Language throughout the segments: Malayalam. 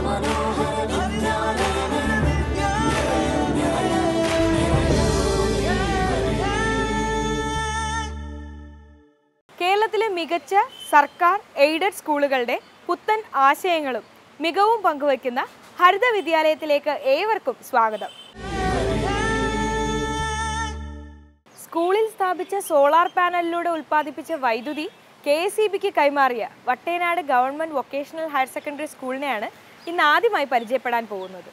കേരളത്തിലെ മികച്ച സർക്കാർ എയ്ഡഡ് സ്കൂളുകളുടെ പുത്തൻ ആശയങ്ങളും മികവും പങ്കുവയ്ക്കുന്ന ഹരിത വിദ്യാലയത്തിലേക്ക് ഏവർക്കും സ്വാഗതം സ്കൂളിൽ സ്ഥാപിച്ച സോളാർ പാനലിലൂടെ ഉൽപ്പാദിപ്പിച്ച വൈദ്യുതി കെ എസ് ഇ ബിക്ക് കൈമാറിയ Vattenad government vocational higher secondary സ്കൂളിനെയാണ് ഇന്ന് ആദ്യമായി പരിചയപ്പെടാൻ പോകുന്നത്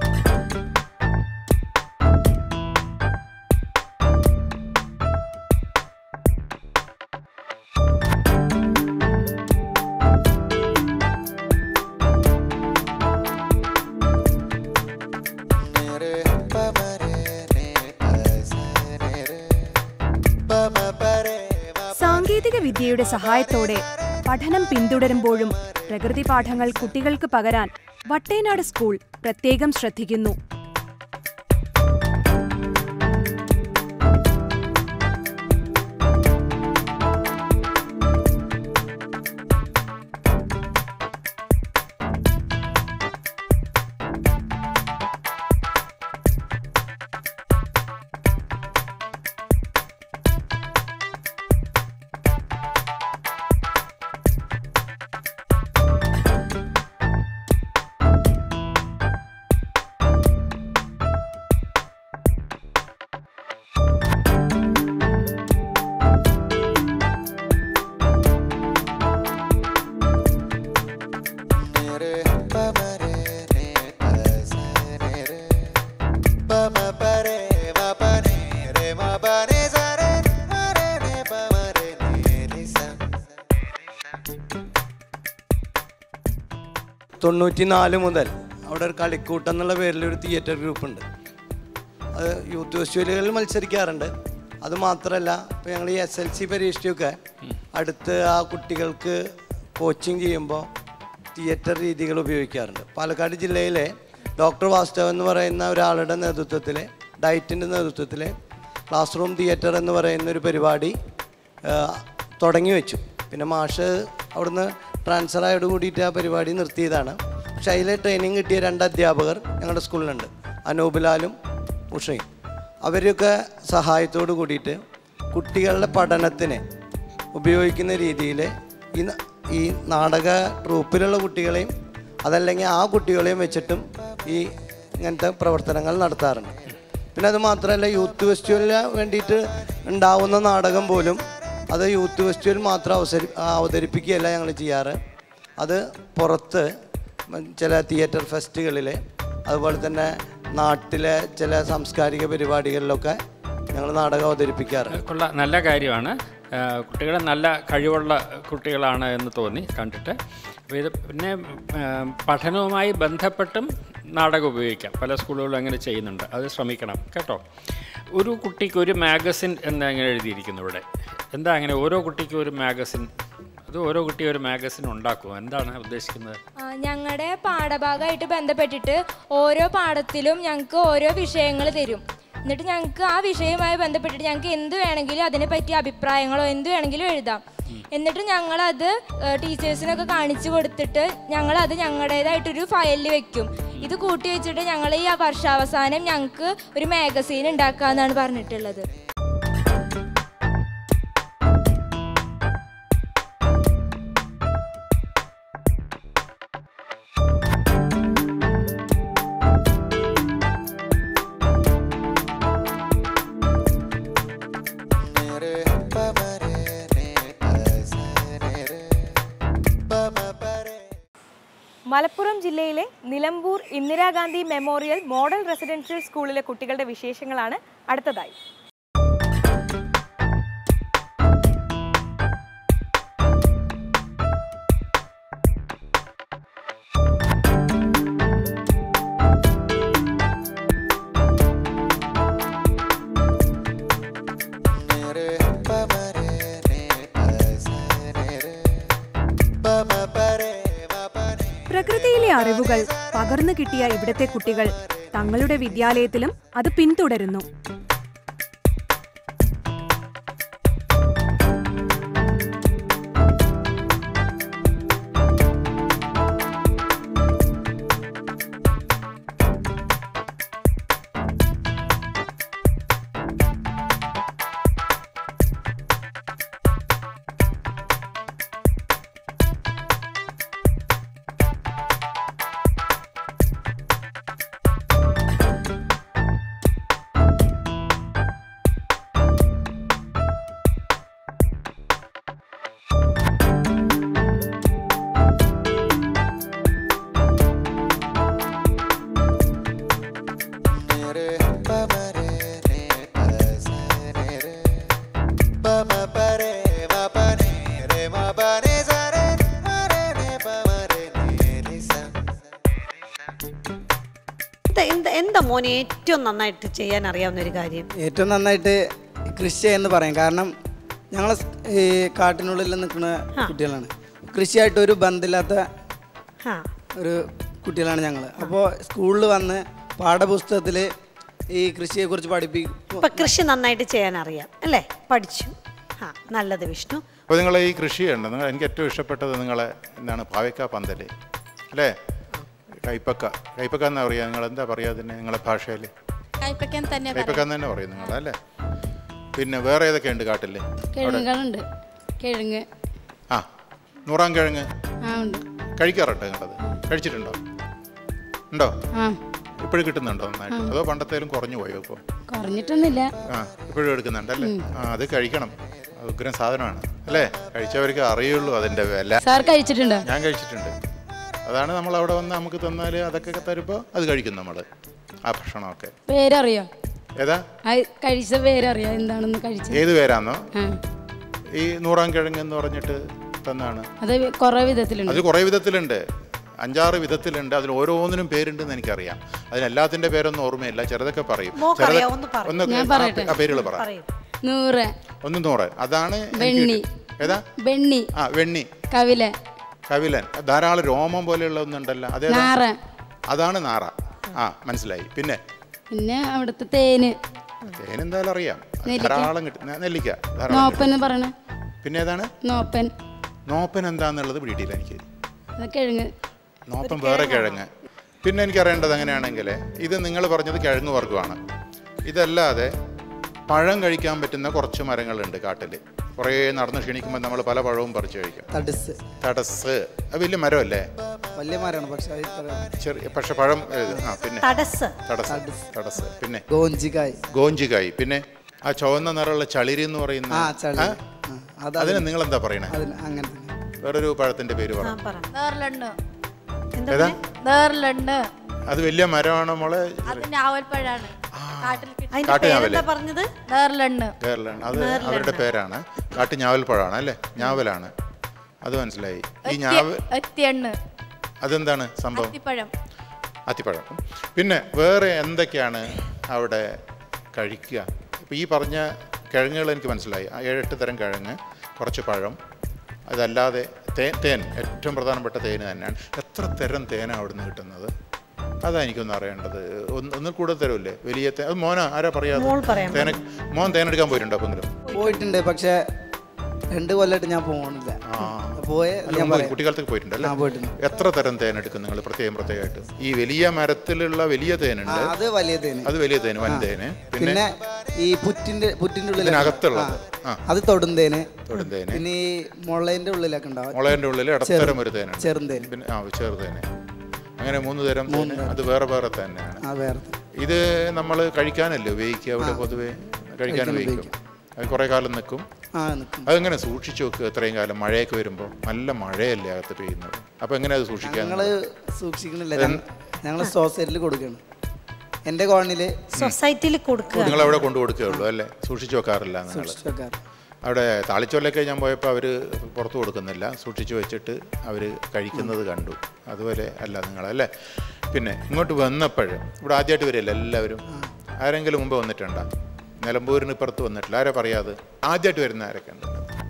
സാങ്കേതിക വിദ്യയുടെ സഹായത്തോടെ പഠനം പിന്തുടരുമ്പോഴും പ്രകൃതി പാഠങ്ങൾ കുട്ടികൾക്ക് പകരാൻ വട്ടേനാട് സ്കൂൾ പ്രത്യേകം ശ്രദ്ധിക്കുന്നു തൊണ്ണൂറ്റി നാല് മുതൽ അവിടെ ഒരു കളിക്കൂട്ടം എന്നുള്ള പേരിൽ ഒരു തിയേറ്റർ ഗ്രൂപ്പ് ഉണ്ട് അത് യൂത്ത് ഫെസ്റ്റിവലുകളിൽ മത്സരിക്കാറുണ്ട് അത് മാത്രമല്ല ഇപ്പോൾ ഞങ്ങൾ ഈ എസ് എൽ സി പരീക്ഷയൊക്കെ അടുത്ത് ആ കുട്ടികൾക്ക് കോച്ചിങ് ചെയ്യുമ്പോൾ തിയേറ്റർ രീതികൾ ഉപയോഗിക്കാറുണ്ട് പാലക്കാട് ജില്ലയിലെ ഡോക്ടർ വാസ്തവ് എന്ന് പറയുന്ന ഒരാളുടെ നേതൃത്വത്തിൽ ഡയറ്റിൻ്റെ നേതൃത്വത്തിൽ ക്ലാസ് റൂം തിയേറ്റർ എന്ന് പറയുന്ന ഒരു പരിപാടി ആ, തുടങ്ങി വെച്ചു പിന്നെ മാഷ് അവിടുന്ന് ട്രാൻസ്ഫർ ആയോട് കൂടിയിട്ട് ആ പരിപാടി നിർത്തിയതാണ് പക്ഷെ അതിലെ ട്രെയിനിങ് കിട്ടിയ രണ്ട് അധ്യാപകർ ഞങ്ങളുടെ സ്കൂളിലുണ്ട് അനൂപ് ഉഷയും അവരൊക്കെ സഹായത്തോട് കൂടിയിട്ട് കുട്ടികളുടെ പഠനത്തിന് ഉപയോഗിക്കുന്ന രീതിയിൽ ഈ ന- ഈ നാടക ട്രൂപ്പിലുള്ള കുട്ടികളെയും അതല്ലെങ്കിൽ ആ കുട്ടികളെയും വെച്ചിട്ടും ഈ ഇങ്ങനത്തെ പ്രവർത്തനങ്ങൾ നടത്താറുണ്ട് പിന്നെ അത് മാത്രമല്ല യൂത്ത് ഫെസ്റ്റിവലിന് വേണ്ടിയിട്ട് ഉണ്ടാവുന്ന നാടകം പോലും അത് യൂത്ത് ഫെസ്റ്റിവൽ മാത്രം അവസരി അവതരിപ്പിക്കുകയല്ല ഞങ്ങൾ ചെയ്യാറ് അത് പുറത്ത് ചില തിയേറ്റർ ഫെസ്റ്റുകളിൽ അതുപോലെ തന്നെ നാട്ടിലെ ചില സാംസ്കാരിക പരിപാടികളിലൊക്കെ ഞങ്ങൾ നാടകം അവതരിപ്പിക്കാറുണ്ട് കൊള്ള നല്ല കാര്യമാണ് ആ, കുട്ടികളെ നല്ല കഴിവുള്ള കുട്ടികളാണ് എന്ന് തോന്നി കണ്ടിട്ട് അപ്പോൾ ഇത് പിന്നെ ആ, പഠനവുമായി ബന്ധപ്പെട്ടും നാടകം ഉപയോഗിക്കാം പല സ്കൂളുകളും അങ്ങനെ ചെയ്യുന്നുണ്ട് അത് ശ്രമിക്കണം കേട്ടോ ഒരു കുട്ടിക്ക് ഒരു മാഗസിൻ എന്ന് അങ്ങനെ എഴുതിയിരിക്കുന്നു ഇവിടെ എന്താ അങ്ങനെ ഓരോ കുട്ടിക്കും ഒരു മാഗസിൻ അത് ഓരോ കുട്ടി ഒരു മാഗസിൻ ഉണ്ടാക്കും എന്താണ് ഉദ്ദേശിക്കുന്നത് ഞങ്ങളുടെ പാഠഭാഗമായിട്ട് ബന്ധപ്പെട്ടിട്ട് ഓരോ പാഠത്തിലും ഞങ്ങൾക്ക് ഓരോ വിഷയങ്ങൾ തരും എന്നിട്ട് ഞങ്ങൾക്ക് ആ വിഷയവുമായി ബന്ധപ്പെട്ടിട്ട് ഞങ്ങൾക്ക് എന്ത് വേണമെങ്കിലും അതിനെ പറ്റി അഭിപ്രായങ്ങളോ എന്ത് വേണമെങ്കിലും എഴുതാം എന്നിട്ട് ഞങ്ങളത് ടീച്ചേഴ്സിനൊക്കെ കാണിച്ചു കൊടുത്തിട്ട് ഞങ്ങളത് ഞങ്ങളുടേതായിട്ടൊരു ഫയലിൽ വെക്കും ഇത് കൂട്ടി വെച്ചിട്ട് ഞങ്ങൾ ഈ വർഷാവസാനം ഞങ്ങൾക്ക് ഒരു മാഗസീൻ ഉണ്ടാക്കാന്നാണ് പറഞ്ഞിട്ടുള്ളത് മലപ്പുറം ജില്ലയിലെ Nilambur Indira Gandhi memorial model residential സ്കൂളിലെ കുട്ടികളുടെ വിശേഷങ്ങളാണ് അടുത്തതായി പ്രകൃതിയിലെ അറിവുകൾ പകർന്നു കിട്ടിയ ഇവിടത്തെ കുട്ടികൾ തങ്ങളുടെ വിദ്യാലയത്തിലും അത് പിന്തുടരുന്നു മോന് ഏറ്റവും നന്നായിട്ട് ചെയ്യാൻ അറിയാവുന്ന ഒരു കാര്യം ഏറ്റവും നന്നായിട്ട് കൃഷി എന്ന് പറയും കാരണം ഞങ്ങൾ ഈ കാട്ടിനുള്ളിൽ നിൽക്കുന്ന കുട്ടികളാണ് കൃഷിയായിട്ട് ഒരു ബന്ധമില്ലാത്ത ആ ഒരു കുട്ടികളാണ് ഞങ്ങൾ അപ്പോൾ സ്കൂളിൽ വന്ന് പാഠപുസ്തകത്തിൽ ഈ കൃഷിയെക്കുറിച്ച് പഠിപ്പിക്കും ഇപ്പൊ കൃഷി നന്നായിട്ട് ചെയ്യാൻ അറിയാം അല്ലേ പഠിച്ചു ആ നല്ലത് വിഷ്ണു അപ്പോൾ നിങ്ങളെ ഈ കൃഷിയുണ്ട് നിങ്ങൾ എനിക്ക് ഏറ്റവും ഇഷ്ടപ്പെട്ടത് നിങ്ങളെ എന്താണ് പാവയ്ക്ക പന്തല് അല്ലേ കൈപ്പക്ക കൈപ്പക്ക എന്നാ പറയുക നിങ്ങൾ എന്താ പറയുക അതിന് നിങ്ങളെ ഭാഷയിൽ കൈപ്പക്കാൻ തന്നെ കൈപ്പക്ക എന്ന് തന്നെ പറയും നിങ്ങൾ അല്ലേ പിന്നെ വേറെ ഏതൊക്കെ ഉണ്ട് കാട്ടിൽ കിഴങ്ങുകളുണ്ട് കിഴങ്ങ് ആ നൂറാം കിഴങ്ങ് ആ ഉണ്ട് കഴിക്കാറുണ്ട് നിങ്ങളത് കഴിച്ചിട്ടുണ്ടോ ഉണ്ടോ ആ ഇപ്പോഴും കിട്ടുന്നുണ്ടോ നന്നായിട്ട് അതോ പണ്ടത്തേലും കുറഞ്ഞു പോയോ ഇപ്പോൾ കുറഞ്ഞിട്ടൊന്നുമില്ല ആ ഇപ്പോഴും എടുക്കുന്നുണ്ടല്ലേ ആ അത് കഴിക്കണം അത് ഉഗ്രം സാധനമാണ് അല്ലേ കഴിച്ചവർക്ക് അറിയുള്ളൂ അതിൻ്റെ വില സാർ കഴിച്ചിട്ടുണ്ടോ ഞാൻ കഴിച്ചിട്ടുണ്ട് അതാണ് നമ്മൾ അവിടെ വന്ന് നമുക്ക് തന്നാൽ അതൊക്കെ തരുമ്പോൾ അത് കഴിക്കും നമ്മൾ ആ ഭക്ഷണമൊക്കെ പേരറിയോ ഏതാ ആ കഴിച്ച പേരറിയോ എന്താണെന്ന് കഴിച്ചത് ഏത് പേരാന്നോ ആ ഈ നൂറാം കിഴങ്ങ് എന്ന് പറഞ്ഞിട്ട് തന്നാണ് അത് കുറേ വിധത്തിലുണ്ട് അത് കുറേ വിധത്തിലുണ്ട് അഞ്ചാറ് വിധത്തിലുണ്ട് അതിൽ ഓരോന്നിനും പേരുണ്ടെന്ന് എനിക്കറിയാം അതിനെല്ലാത്തിൻ്റെ പേരൊന്നും ഓർമ്മയില്ല ചെറുതൊക്കെ പറയും മോക്കറിയാം, ചെറുത്- ഒന്ന് പറ. ഒന്ന് ഞാൻ ആ- പറയട്ടെ? ആ പേരുകൾ പറ പറയൂ നൂറ് ഒന്ന് നൂറ് അതാണ് എനിക്ക് വെണ്ണി. കിട്ടിയത്. ഏതാ വെണ്ണി ആ വെണ്ണി കവില കവിലൻ ധാരാളം രോമം പോലെയുള്ള ഒന്നുണ്ടല്ലോ അതേ നാറ അതാണ് നാറ ആ മനസ്സിലായി പിന്നെ പിന്നെ അവിടുത്തെ തേന് തേൻ എന്തായാലും അറിയാം നെല്ലിക്ക. ധാരാളം കിട്ടും നെ- നെല്ലിക്ക ധാരാളം നോപ്പൻ എന്ന് പറയണ കിട്ടും. പിന്നെ ഏതാണ് നോപ്പൻ നോപ്പൻ എന്താന്നുള്ളത് പിടിയിട്ടില്ല എനിക്ക് അത് കിഴങ്ങ് നോപ്പൻ വേറെ കിഴങ്ങ് പിന്നെ എനിക്ക് അറിയേണ്ടത് എങ്ങനെയാണെങ്കിൽ ഇത് നിങ്ങൾ പറഞ്ഞത് കിഴങ്ങ് വർഗ്ഗമാണ് ഇതല്ലാതെ പഴം കഴിക്കാൻ പറ്റുന്ന കുറച്ച് മരങ്ങളുണ്ട് കാട്ടിൽ കുറേ നടന്ന് ക്ഷണിക്കുമ്പോൾ നമ്മൾ പല പഴവും പറിച്ച് കഴിക്കും തടസ് തടസ് അത് വലിയ മരമല്ലേ വലിയ മരമാണ് പക്ഷെ അത് ഇത്ര- ചെറിയ പക്ഷെ പഴം ഏത്? ആ പിന്നെ തടസ് തടസ് തടസ് പിന്നെ ഗോഞ്ചിക്കായ് ഗോഞ്ചിക്കായി പിന്നെ ആ ചുവന്ന നിറമുള്ള ചളിരി എന്ന് പറയുന്ന ആ ചളി ആ? ആ, അത് അതിന് നിങ്ങൾ എന്താ പറയണേ അതിന് അങ്ങനെ തന്നെ വേറൊരു പഴത്തിന്റെ പേര് പറ പറ നേർലണ്ണ് ഏതാ നേർലണ്ണ് അത് വലിയ മരമാണോ മോളെ അത് ഞാവൽപ്പഴാണ് കാട്ടിൽ അതിന്റെ കാട്ടുഞാവല്. പേരെന്താ പറഞ്ഞത് നേർലണ്ണ് കേരളാണ് അത് അവരുടെ പേരാണ് കാട്ടു ഞാവൽപ്പഴമാണ് അല്ലേ ഞാവലാണ് അത് മനസ്സിലായി ഈ ഞാവൽ ഒറ്റയണ്ണ് അതെന്താണ് സംഭവം അത്തിപ്പഴം അത്തിപ്പഴം പിന്നെ വേറെ എന്തൊക്കെയാണ് അവിടെ കഴിക്കുക ഇപ്പോൾ ഈ പറഞ്ഞ കിഴങ്ങുകൾ എനിക്ക് മനസ്സിലായി ആ ഏഴെട്ട് തരം കിഴങ്ങ് കുറച്ച് പഴം അതല്ലാതെ തേൻ തേൻ ഏറ്റവും പ്രധാനപ്പെട്ട തേന് തന്നെയാണ് എത്ര തരം തേനാണ് അവിടുന്ന് കിട്ടുന്നത് അതാ എനിക്കൊന്ന് അറിയേണ്ടത് ഒന്ന് ഒന്നിൽ കൂടുതൽ തരുമല്ലേ വലിയ തേ അത് മോന ആരാ പറയാതെ മോൾ പറയാൻ തേന മോൻ തേനെടുക്കാൻ പോയിട്ടുണ്ടോ എപ്പോഴെങ്കിലും പോയിട്ടുണ്ട് പക്ഷെ രണ്ട് കൊല്ലമായിട്ട് ഞാൻ പോകണില്ല ആ പോയ അല്ല, ഞാൻ മുമ്പ് പറയാം കുട്ടിക്കാലത്തേക്ക് പോയിട്ടുണ്ടല്ലേ ആ, പോയിട്ടുണ്ട്. എത്ര തരം തേനെടുക്കും നിങ്ങൾ പ്രത്യേകം പ്രത്യേകമായിട്ട് ഈ വലിയ മരത്തിലുള്ള വലിയ ആ, തേനുണ്ട് അത് വലിയ തേന് അത് വലിയ തേന് വൻ തേന് പിന്നെ പിന്നെ ഈ പുറ്റിന്റെ പുറ്റിന്റെ ഉള്ളിൽ ഇതിനകത്തുള്ളത്. ആ. അത് തൊടുന്തേന് തൊടുന്തേന് പിന്നെ ഈ മുളേന്റെ ഉള്ളിലൊക്കെ ഉണ്ടാവും മുളയുടെ ഉള്ളിൽ ഇടത്തരം ഒരു തേനുണ്ട് ചെറുന്തേന് പിന്നെ ആ ചെറുതേന് അങ്ങനെ മൂന്ന് തരം തേന് അത് വേറെ വേറെ തന്നെയാണ് ആ വേറെ ഇത് നമ്മൾ കഴിക്കാനല്ലേ ഉപയോഗിക്കുക അവിടെ പൊതുവെ കഴിക്കാൻ ഉപയോഗിക്കും അത് കുറേ കാലം നിൽക്കും ആ നിൽക്കും അതെങ്ങനെ സൂക്ഷിച്ചു വെക്കുക ഇത്രയും കാലം മഴയൊക്കെ വരുമ്പോൾ നല്ല മഴയല്ലേ അകത്ത് പെയ്യുന്നത് അപ്പോൾ എങ്ങനെ അത് സൂക്ഷിക്കാൻ ഞങ്ങള് സൂക്ഷിക്കണില്ല ഞങ്ങൾ സൊസൈറ്റിയിൽ കൊടുക്കണം എൻ്റെ കോളനിയിൽ സൊസൈറ്റിയിൽ കൊടുക്കുക നിങ്ങൾ അവിടെ കൊണ്ടു കൊടുക്കുകയുള്ളൂ അല്ലേ സൂക്ഷിച്ചു വെക്കാറില്ല നിങ്ങൾ വെക്കാറ് അവിടെ താളിച്ചോലൊക്കെ ഞാൻ പോയപ്പോൾ അവർ പുറത്ത് കൊടുക്കുന്നില്ല സൂക്ഷിച്ചു വെച്ചിട്ട് അവർ കഴിക്കുന്നത് കണ്ടു അതുപോലെ അല്ല നിങ്ങളല്ലേ പിന്നെ ഇങ്ങോട്ട് വന്നപ്പോൾ ഇവിടെ ആദ്യമായിട്ട് വരില്ല എല്ലാവരും ആരെങ്കിലും മുമ്പ് വന്നിട്ടുണ്ടോ നിലമ്പൂരിന് ഇപ്പുറത്ത് വന്നിട്ടില്ല ആരാ പറയാത് ആദ്യമായിട്ട് വരുന്ന ആരൊക്കെ ഉണ്ട്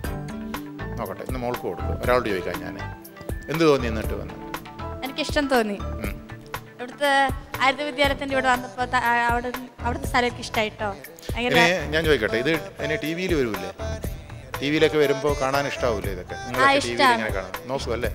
നോക്കട്ടെ ഇന്ന് മോൾക്ക് കൊടുക്കും ഒരാളോട് ചോദിക്കാം ഞാൻ എന്ത് തോന്നി എന്നിട്ട് വന്ന് എനിക്കിഷ്ടം തോന്നി ഉം. ഇവിടുത്തെ ആയുർവേദ വിദ്യാലയത്തിന്റെ ഇവിടെ വന്നപ്പോൾ ത- ആ- അവിടെ അവിടുത്തെ സ്ഥലമൊക്കെ ഇഷ്ടമായിട്ടോ ഭയങ്കര ഇനി ഞാൻ ചോദിക്കട്ടെ ഇത് ഇനി ടി വിയിൽ വരൂലേ ടി വിയിലൊക്കെ വരുമ്പോൾ കാണാൻ ഇഷ്ടാവൂലേ ഇതൊക്കെ നിങ്ങളൊക്കെ ടി വിയിൽ ഇഷ്ടാണ്. ഇങ്ങനെ കാണാം നോക്കൂ അല്ലേ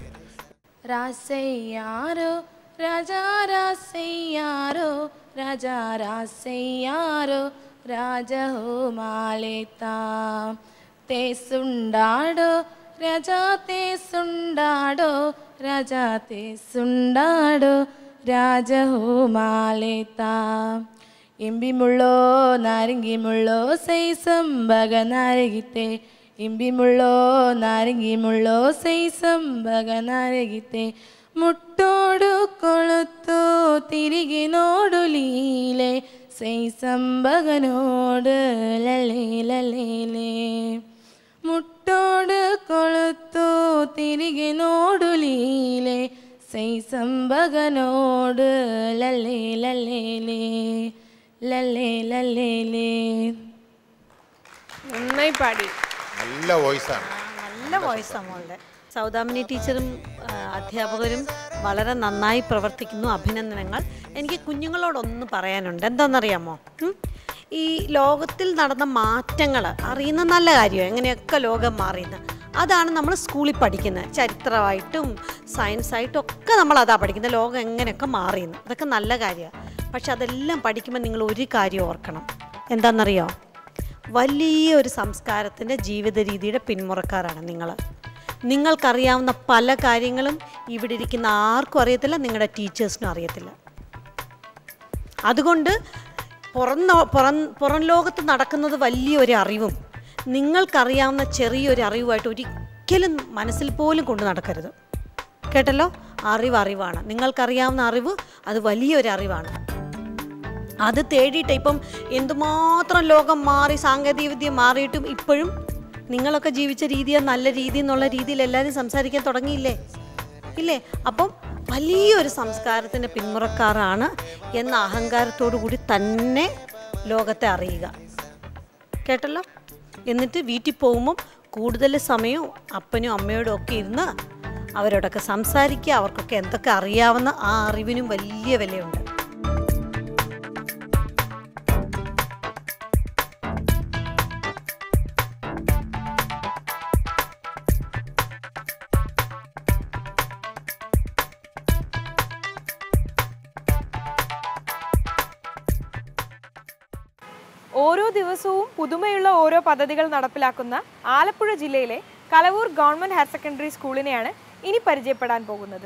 രാസയ്യാരോ രാജാ രാസയ്യാരോ രാജാ രാസയ്യാരോ രാജഹോ മാലേത്താം തേസുണ്ടാടോ രാജാ തേസുണ്ടാടോ രാജാ തേസുണ്ടാടോ രാജഹോ മാലേത്താം ഇമ്പിമുള്ളോ നാരങ്ങിമുള്ളോ സൈസംബക നാരകിത്തെ ഇമ്പിമുള്ളോ നാരങ്ങിമുള്ളോ സൈസംബക നാരകിത്തെ മുട്ടോടു കൊളുത്തു തിരികെ നോടു ലീലെ സൈസംബകനോട് ലലേ ലലേ മുട്ടോട് കൊളുത്തു തിരികെ നോടു ലീലെ സൈ സംഭകനോട് ലല്ലേ ലല്ലേ ലേ ലല്ലേ ലല്ലേ ലേ നന്നായി പാടി നല്ല വോയിസാണ് നല്ല വോയിസാണ് മോളുടെ സൗദാമിനി ടീച്ചറും ആ, അധ്യാപകരും വളരെ നന്നായി പ്രവർത്തിക്കുന്നു അഭിനന്ദനങ്ങൾ എനിക്ക് കുഞ്ഞുങ്ങളോടൊന്ന് പറയാനുണ്ട് എന്താണെന്നറിയാമോ ഉം? ഈ ലോകത്തിൽ നടന്ന മാറ്റങ്ങൾ അറിയുന്ന നല്ല കാര്യമാണ് എങ്ങനെയൊക്കെ ലോകം മാറിയെന്ന് അതാണ് നമ്മൾ സ്കൂളിൽ പഠിക്കുന്നത് ചരിത്രമായിട്ടും സയൻസായിട്ടും ഒക്കെ നമ്മൾ അതാ പഠിക്കുന്നത് ലോകം എങ്ങനെയൊക്കെ മാറിയെന്ന് അതൊക്കെ നല്ല കാര്യമാണ് പക്ഷെ അതെല്ലാം പഠിക്കുമ്പോൾ നിങ്ങൾ ഒരു കാര്യം ഓർക്കണം എന്താണെന്നറിയോ വലിയ ഒരു സംസ്കാരത്തിൻ്റെ ജീവിത രീതിയുടെ പിന്മുറക്കാരാണ് നിങ്ങൾ നിങ്ങൾക്കറിയാവുന്ന പല കാര്യങ്ങളും ഇവിടെ ഇരിക്കുന്ന ആർക്കും അറിയത്തില്ല നിങ്ങളുടെ ടീച്ചേഴ്സിനും അറിയത്തില്ല അതുകൊണ്ട് പുറം നോ- പുറം പുറം ലോകത്ത് നടക്കുന്നത് വലിയൊരു അറിവും നിങ്ങൾക്കറിയാവുന്ന ചെറിയൊരു അറിവുമായിട്ട് ഒരിക്കലും മനസ്സിൽ പോലും കൊണ്ടു നടക്കരുത് കേട്ടല്ലോ അറിവ് അറിവാണ് നിങ്ങൾക്കറിയാവുന്ന അറിവ് അത് വലിയൊരു അറിവാണ് അത് തേടിയിട്ട് ഇപ്പം എന്തുമാത്രം ലോകം മാറി സാങ്കേതികവിദ്യ മാറിയിട്ടും ഇപ്പോഴും നിങ്ങളൊക്കെ ജീവിച്ച രീതിയാണ് നല്ല രീതി എന്നുള്ള രീതിയിൽ എല്ലാവരും സംസാരിക്കാൻ തുടങ്ങിയില്ലേ ഇല്ലേ അപ്പം വലിയൊരു സംസ്കാരത്തിൻ്റെ പിന്മുറക്കാരാണ് എന്ന അഹങ്കാരത്തോടു കൂടി തന്നെ ലോകത്തെ അറിയുക കേട്ടല്ലോ എന്നിട്ട് വീട്ടിൽ പോകുമ്പം കൂടുതൽ സമയവും അപ്പനും അമ്മയോടും ഒക്കെ ഇരുന്ന് അവരോടൊക്കെ സംസാരിക്കുക അവർക്കൊക്കെ എന്തൊക്കെ അറിയാവുന്ന ആ അറിവിനും വലിയ വിലയുണ്ട് ഓരോ ദിവസവും പുതുമയുള്ള ഓരോ പദ്ധതികൾ നടപ്പിലാക്കുന്ന ആലപ്പുഴ ജില്ലയിലെ കലവൂർ ഗവൺമെന്റ് ഹയർ സെക്കൻഡറി സ്കൂളിനെയാണ് ഇനി പരിചയപ്പെടാൻ പോകുന്നത്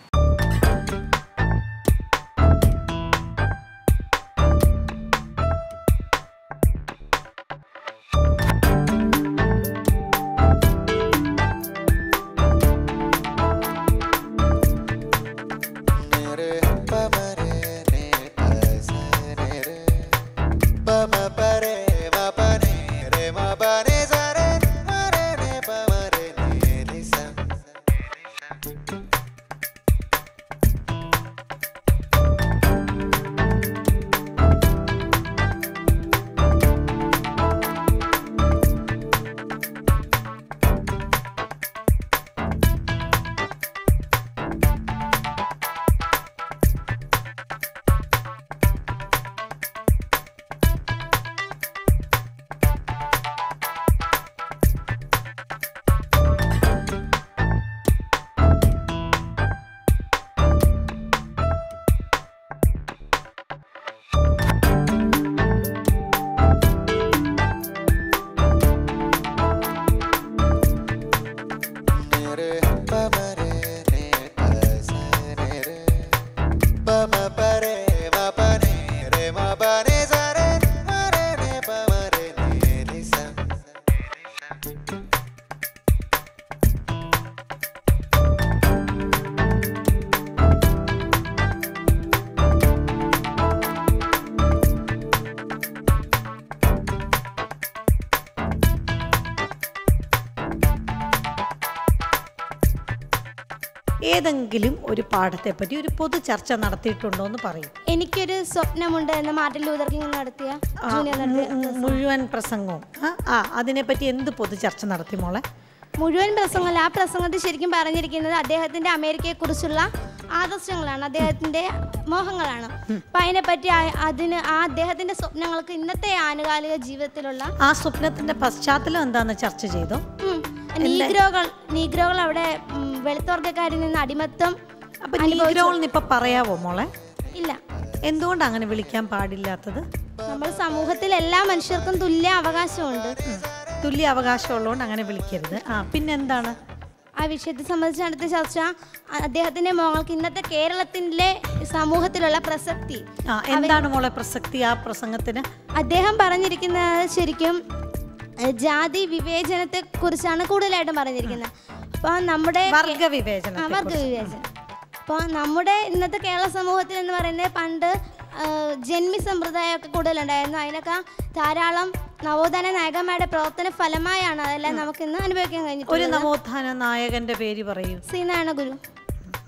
ഏതെങ്കിലും ഒരു പാഠത്തെപ്പറ്റി ഒരു പൊതു ചർച്ച നടത്തിയിട്ടുണ്ടോ എന്ന് പറയും എനിക്കൊരു സ്വപ്നമുണ്ട് എന്ന് മാർട്ടിൻ ലൂതർ കിങ് നടത്തിയ ആ, ജൂനിയർ മു- നടത്തിയ മു- മുഴുവൻ പ്രസംഗവും ആ, ആ അതിനെപ്പറ്റി എന്ത് പൊതു ചർച്ച നടത്തി മോളെ മുഴുവൻ പ്രസംഗമല്ല ആ പ്രസംഗത്തിൽ ശരിക്കും പറഞ്ഞിരിക്കുന്നത് അദ്ദേഹത്തിന്റെ അമേരിക്കയെക്കുറിച്ചുള്ള ആദർശങ്ങളാണ് അദ്ദേഹത്തിന്റെ മോഹങ്ങളാണ് അപ്പൊ അതിനെപ്പറ്റി ആ- അതിന് ആ അദ്ദേഹത്തിന്റെ സ്വപ്നങ്ങൾക്ക് ഇന്നത്തെ ആനുകാലിക ജീവിതത്തിലുള്ള ആ സ്വപ്നത്തിന്റെ പശ്ചാത്തലം എന്താന്ന് ചർച്ച ചെയ്തോ ഉം, നീഗ്രോകൾ നീഗ്രോകൾ അവിടെ ഉം, വെളുത്തവർഗക്കാരിൽ നിന്ന് അടിമത്തം അപ്പൊ അനുഭവിച്ചു. നീഗ്രോൾന്ന് ഇപ്പൊ പറയാവോ മോളെ ഇല്ല എന്തുകൊണ്ട് അങ്ങനെ വിളിക്കാൻ പാടില്ലാത്തത് നമ്മൾ സമൂഹത്തിൽ എല്ലാ മനുഷ്യർക്കും തുല്യ അവകാശമുണ്ട് തുല്യ അവകാശമുള്ളതുകൊണ്ട് അങ്ങനെ വിളിക്കരുത് ആ പിന്നെന്താണ് ആ വിഷയത്തെ സംബന്ധിച്ച് നടത്തിയ ചർച്ച അ- അദ്ദേഹത്തിന്റെ മോങ്ങൾക്ക് ഇന്നത്തെ കേരളത്തിലെ സമൂഹത്തിലുള്ള പ്രസക്തി ആ എന്താണ് മോളെ പ്രസക്തി ആ പ്രസംഗത്തിന് അദ്ദേഹം പറഞ്ഞിരിക്കുന്നത് ശരിക്കും എ, ജാതി വിവേചനത്തെ കുറിച്ചാണ് കൂടുതലായിട്ടും പറഞ്ഞിരിക്കുന്നത് അപ്പോൾ നമ്മുടെ കേ- വർഗവിവേചനത്തെ ആ, വർഗവിവേചനം അപ്പോൾ നമ്മുടെ ഇന്നത്തെ കേരള സമൂഹത്തിൽ എന്ന് പറയുന്നത് പണ്ട് ആ, ജന്മി സമ്പ്രദായമൊക്കെ കൂടുതലുണ്ടായിരുന്നു അതിനൊക്കെ ധാരാളം നവോത്ഥാന നായകന്മാരുടെ പ്രവർത്തന ഫലമായാണ് അതെല്ലാം നമുക്ക് ഇന്ന് അനുഭവിക്കാൻ ഒരു കഴിഞ്ഞിട്ടുള്ളത് നവോത്ഥാന നായകന്റെ പേര് പറയൂ ശ്രീനാരായണ ഗുരു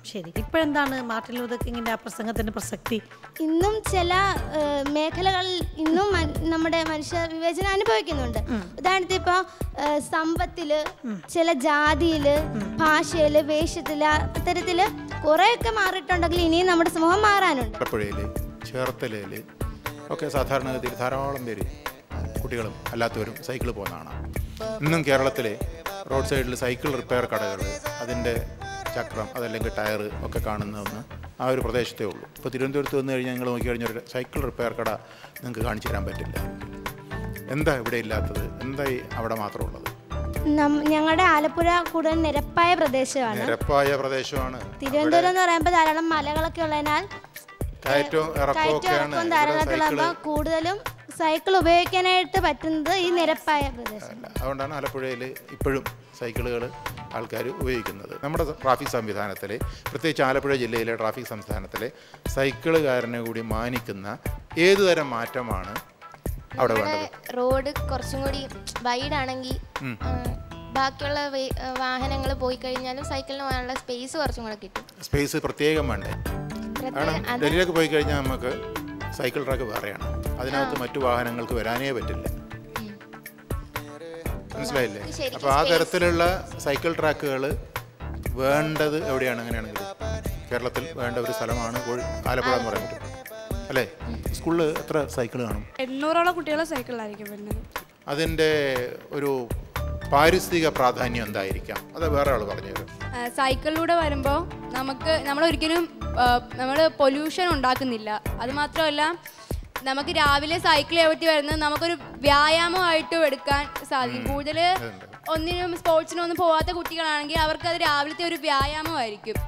ശരി ഇപ്പോഴെന്താണ് മാർട്ടിൻ ലൂതർ കിങ്ങിന്റെ ആ പ്രസംഗത്തിന്റെ പ്രസക്തി ഇന്നും ചില ഏഹ്, മേഖലകളിൽ ഇന്നും മൻ- നമ്മുടെ മനുഷ്യ വിവേചനം അനുഭവിക്കുന്നുണ്ട് ഉദാഹരണത്തിന് ഇപ്പോൾ സമ്പത്തില് ചില ജാതിയില് ഭാഷയില് വേഷത്തില് അത്തരത്തില് കുറെയൊക്കെ മാറിയിട്ടുണ്ടെങ്കിൽ ഇനിയും നമ്മുടെ സമൂഹം മാറാനുണ്ട് ആലപ്പുഴയിൽ ചേർത്തലയിൽ ഒക്കെ സാധാരണഗതിയിൽ ധാരാളം പേര് കുട്ടികളും അല്ലാത്തവരും സൈക്കിൾ പോകുന്നതാണ് ഇന്നും കേരളത്തിലെ റോഡ് സൈഡിൽ സൈക്കിൾ റിപ്പയർ കടകൾ അതിൻ്റെ ചക്രം അതല്ലെങ്കിൽ ടയർ ഒക്കെ കാണുന്നതെന്ന് ആ ഒരു പ്രദേശത്തേ ഉള്ളൂ ഇപ്പോൾ തിരുവനന്തപുരത്ത് വന്നു കഴിഞ്ഞാൽ നിങ്ങൾ നോക്കി കഴിഞ്ഞാൽ ഒരു സൈക്കിൾ റിപ്പയർ കട നിങ്ങൾക്ക് കാണിച്ചു തരാൻ പറ്റില്ല എന്താ ഇവിടെ ഇല്ലാത്തത് എന്തായി അവിടെ മാത്രമുള്ളത് നം- ഞങ്ങളുടെ ആലപ്പുഴ കൂടുതൽ നിരപ്പായ പ്രദേശമാണ് നിരപ്പായ പ്രദേശമാണ് തിരുവനന്തപുരം എന്ന് പറയുമ്പോൾ ധാരാളം മലകളൊക്കെ ഉള്ളതിനാൽ കയറ്റവും ഇറക്കവും കയറ്റം ഒക്കെയാണ് ഇറക്കവും ഇവിടെ ധാരാളത്തിലുള്ളപ്പോൾ സൈക്കിള് കൂടുതലും സൈക്കിൾ ഉപയോഗിക്കാനായിട്ട് പറ്റുന്നത് ഈ നിരപ്പായ പ്രദേശം അല്ല അതുകൊണ്ടാണ് ആലപ്പുഴയിൽ ഇപ്പോഴും സൈക്കിളുകൾ ആൾക്കാർ ഉപയോഗിക്കുന്നത് നമ്മുടെ ട്രാഫിക് സംവിധാനത്തിൽ പ്രത്യേകിച്ച് ആലപ്പുഴ ജില്ലയിലെ ട്രാഫിക് സംവിധാനത്തിലെ സൈക്കിളുകാരനെ കൂടി മാനിക്കുന്ന ഏതു തരം മാറ്റമാണ് അവിടെ വേണ്ടത് റോഡ് കുറച്ചും കൂടി വൈഡാണെങ്കിൽ ബാക്കിയുള്ള വാഹനങ്ങൾ പോയി കഴിഞ്ഞാലും സൈക്കിളിന് പോകാനുള്ള സ്പേസ് കുറച്ചും കൂടെ കിട്ടും സ്പേസ് പ്രത്യേകം വേണ്ടേ കാരണം അത് ഡൽഹിയിലേക്ക് പോയി കഴിഞ്ഞാൽ നമുക്ക് സൈക്കിൾ ട്രാക്ക് വേറെയാണ് അതിനകത്ത് മറ്റു വാഹനങ്ങൾക്ക് വരാനേ പറ്റില്ല മനസ്സിലായില്ലേ ശരിക്കും അപ്പോൾ ആ space- തരത്തിലുള്ള സൈക്കിൾ ട്രാക്കുകൾ വേണ്ടത് എവിടെയാണ് അങ്ങനെയാണെങ്കിൽ കേരളത്തിൽ വേണ്ട ഒരു സ്ഥലമാണ് കോഴി- ആലപ്പുഴ എന്ന് പറയുന്നത് അല്ലേ സ്കൂളിൽ എത്ര സൈക്കിൾ കാണും എണ്ണൂറോളം കുട്ടികൾ സൈക്കിളിലായിരിക്കും വരുന്നത് അതിൻ്റെ ഒരു പാരിസ്ഥിതിക പ്രാധാന്യം എന്തായിരിക്കാം അത് വേറെ ആൾ പറഞ്ഞു തരും ആ, സൈക്കിളിലൂടെ വരുമ്പോൾ നമുക്ക് നമ്മൾ ഒരിക്കലും നമ്മൾ പൊല്യൂഷൻ ഉണ്ടാക്കുന്നില്ല അത് മാത്രമല്ല നമുക്ക് രാവിലെ സൈക്കിൾ ചവിട്ടി വരുന്നത് നമുക്കൊരു വ്യായാമമായിട്ടും എടുക്കാൻ സാധിക്കും കൂടുതൽ ഒന്നിനും സ്പോർട്സിനും ഒന്നും പോവാത്ത കുട്ടികളാണെങ്കിൽ അവർക്ക് അത് രാവിലത്തെ ഒരു വ്യായാമമായിരിക്കും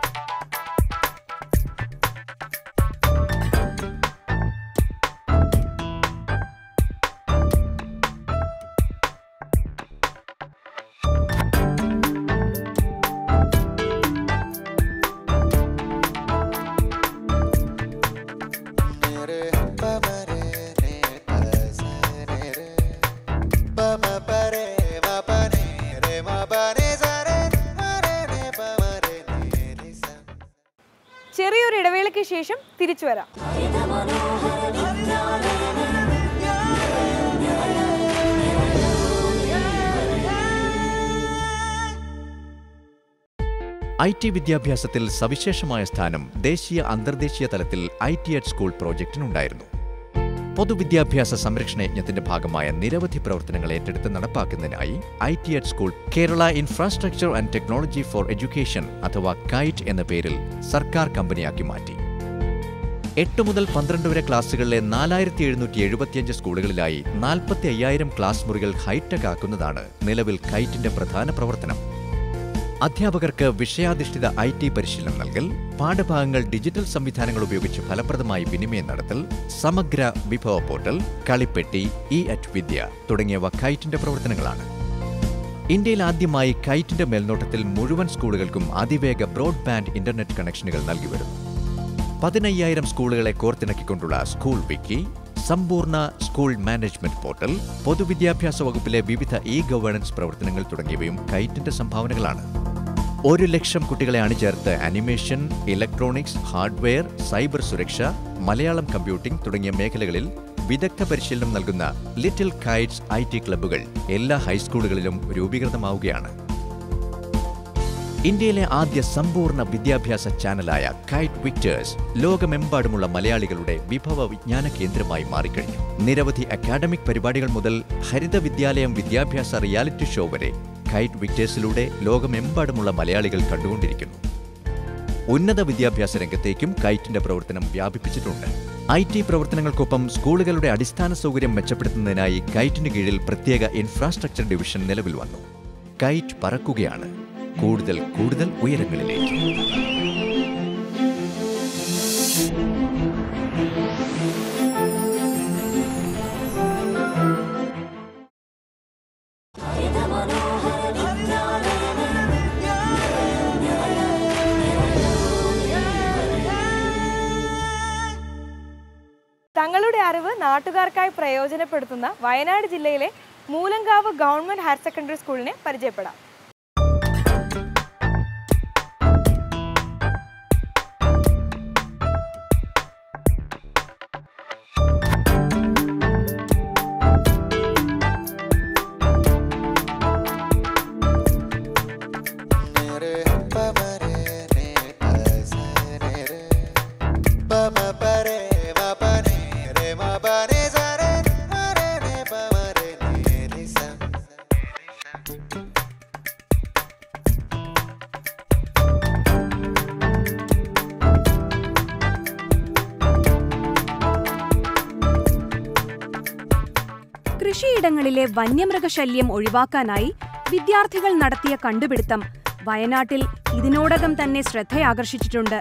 ചെറിയൊരു ഇടവേളയ്ക്ക് ശേഷം തിരിച്ചു വരാം ഐ ടി വിദ്യാഭ്യാസത്തിൽ സവിശേഷമായ സ്ഥാനം ദേശീയ അന്തർദേശീയ തലത്തിൽ ഐ ടി എഡ് സ്കൂൾ പ്രോജക്റ്റിനുണ്ടായിരുന്നു പൊതുവിദ്യാഭ്യാസ സംരക്ഷണ യജ്ഞത്തിന്റെ ഭാഗമായ നിരവധി പ്രവർത്തനങ്ങൾ ഏറ്റെടുത്ത് നടപ്പാക്കുന്നതിനായി I T at school Kerala infrastructure and technology for education അഥവാ കൈറ്റ് എന്ന പേരിൽ സർക്കാർ കമ്പനിയാക്കി മാറ്റി എട്ട് മുതൽ പന്ത്രണ്ട് വരെ ക്ലാസ്സുകളിലെ നാലായിരത്തി എഴുന്നൂറ്റി എഴുപത്തിയഞ്ച് സ്കൂളുകളിലായി നാൽപ്പത്തി അയ്യായിരം ക്ലാസ് മുറികൾ ഹൈടെക് ആക്കുന്നതാണ് നിലവിൽ കൈറ്റിന്റെ പ്രധാന പ്രവർത്തനം അധ്യാപകർക്ക് വിഷയാധിഷ്ഠിത ഐ ടി പരിശീലനം നൽകൽ പാഠഭാഗങ്ങൾ ഡിജിറ്റൽ സംവിധാനങ്ങൾ ഉപയോഗിച്ച് ഫലപ്രദമായി വിനിമയം നടത്തൽ സമഗ്ര വിഭവ പോർട്ടൽ കളിപ്പെട്ടി ഇ അറ്റ് വിദ്യ തുടങ്ങിയവ കൈറ്റിന്റെ പ്രവർത്തനങ്ങളാണ് ഇന്ത്യയിൽ ആദ്യമായി കൈറ്റിന്റെ മേൽനോട്ടത്തിൽ മുഴുവൻ സ്കൂളുകൾക്കും അതിവേഗ ബ്രോഡ്ബാൻഡ് ഇന്റർനെറ്റ് കണക്ഷനുകൾ നൽകി വരുന്നു പതിനയ്യായിരം സ്കൂളുകളെ കോർത്തിണക്കിക്കൊണ്ടുള്ള സ്കൂൾ വിക്കി സമ്പൂർണ്ണ സ്കൂൾ മാനേജ്മെന്റ് പോർട്ടൽ പൊതുവിദ്യാഭ്യാസ വകുപ്പിലെ വിവിധ ഇ ഗവേണൻസ് പ്രവർത്തനങ്ങൾ തുടങ്ങിയവയും കൈറ്റിന്റെ സംഭാവനകളാണ് ഒരു ലക്ഷം കുട്ടികളെ അണിചേർത്ത് അനിമേഷൻ ഇലക്ട്രോണിക്സ് ഹാർഡ്വെയർ സൈബർ സുരക്ഷ മലയാളം കമ്പ്യൂട്ടിംഗ് തുടങ്ങിയ മേഖലകളിൽ വിദഗ്ധ പരിശീലനം നൽകുന്ന ലിറ്റിൽ കൈറ്റ്സ് ഐ ടി ക്ലബ്ബുകൾ എല്ലാ ഹൈസ്കൂളുകളിലും രൂപീകൃതമാവുകയാണ് ഇന്ത്യയിലെ ആദ്യ സമ്പൂർണ്ണ വിദ്യാഭ്യാസ ചാനലായ കൈറ്റ് വിക്ടേഴ്സ് ലോകമെമ്പാടുമുള്ള മലയാളികളുടെ വിഭവ വിജ്ഞാന കേന്ദ്രമായി മാറിക്കഴിഞ്ഞു നിരവധി അക്കാഡമിക് പരിപാടികൾ മുതൽ ഹരിത വിദ്യാലയം വിദ്യാഭ്യാസ റിയാലിറ്റി ഷോ വരെ കൈറ്റ് വിക്ടേഴ്സിലൂടെ ലോകമെമ്പാടുമുള്ള മലയാളികൾ കണ്ടുകൊണ്ടിരിക്കുന്നു ഉന്നത വിദ്യാഭ്യാസ രംഗത്തേക്കും കൈറ്റിന്റെ പ്രവർത്തനം വ്യാപിപ്പിച്ചിട്ടുണ്ട് ഐ ടി പ്രവർത്തനങ്ങൾക്കൊപ്പം സ്കൂളുകളുടെ അടിസ്ഥാന സൗകര്യം മെച്ചപ്പെടുത്തുന്നതിനായി കൈറ്റിന് കീഴിൽ പ്രത്യേക ഇൻഫ്രാസ്ട്രക്ചർ ഡിവിഷൻ നിലവിൽ വന്നു കൈറ്റ് പറക്കുകയാണ് കൂടുതൽ കൂടുതൽ ഉയരങ്ങളിലേക്ക് തങ്ങളുടെ അറിവ് നാട്ടുകാർക്കായി പ്രയോജനപ്പെടുത്തുന്ന വയനാട് ജില്ലയിലെ മൂലങ്കാവ് ഗവൺമെന്റ് ഹയർ സെക്കൻഡറി സ്കൂളിനെ പരിചയപ്പെടാം പൊതുസ്ഥലങ്ങളിലെ വന്യമൃഗശല്യം ഒഴിവാക്കാനായി വിദ്യാർത്ഥികൾ നടത്തിയ കണ്ടുപിടുത്തം വയനാട്ടിൽ ഇതിനോടകം തന്നെ ശ്രദ്ധയാകർഷിച്ചിട്ടുണ്ട്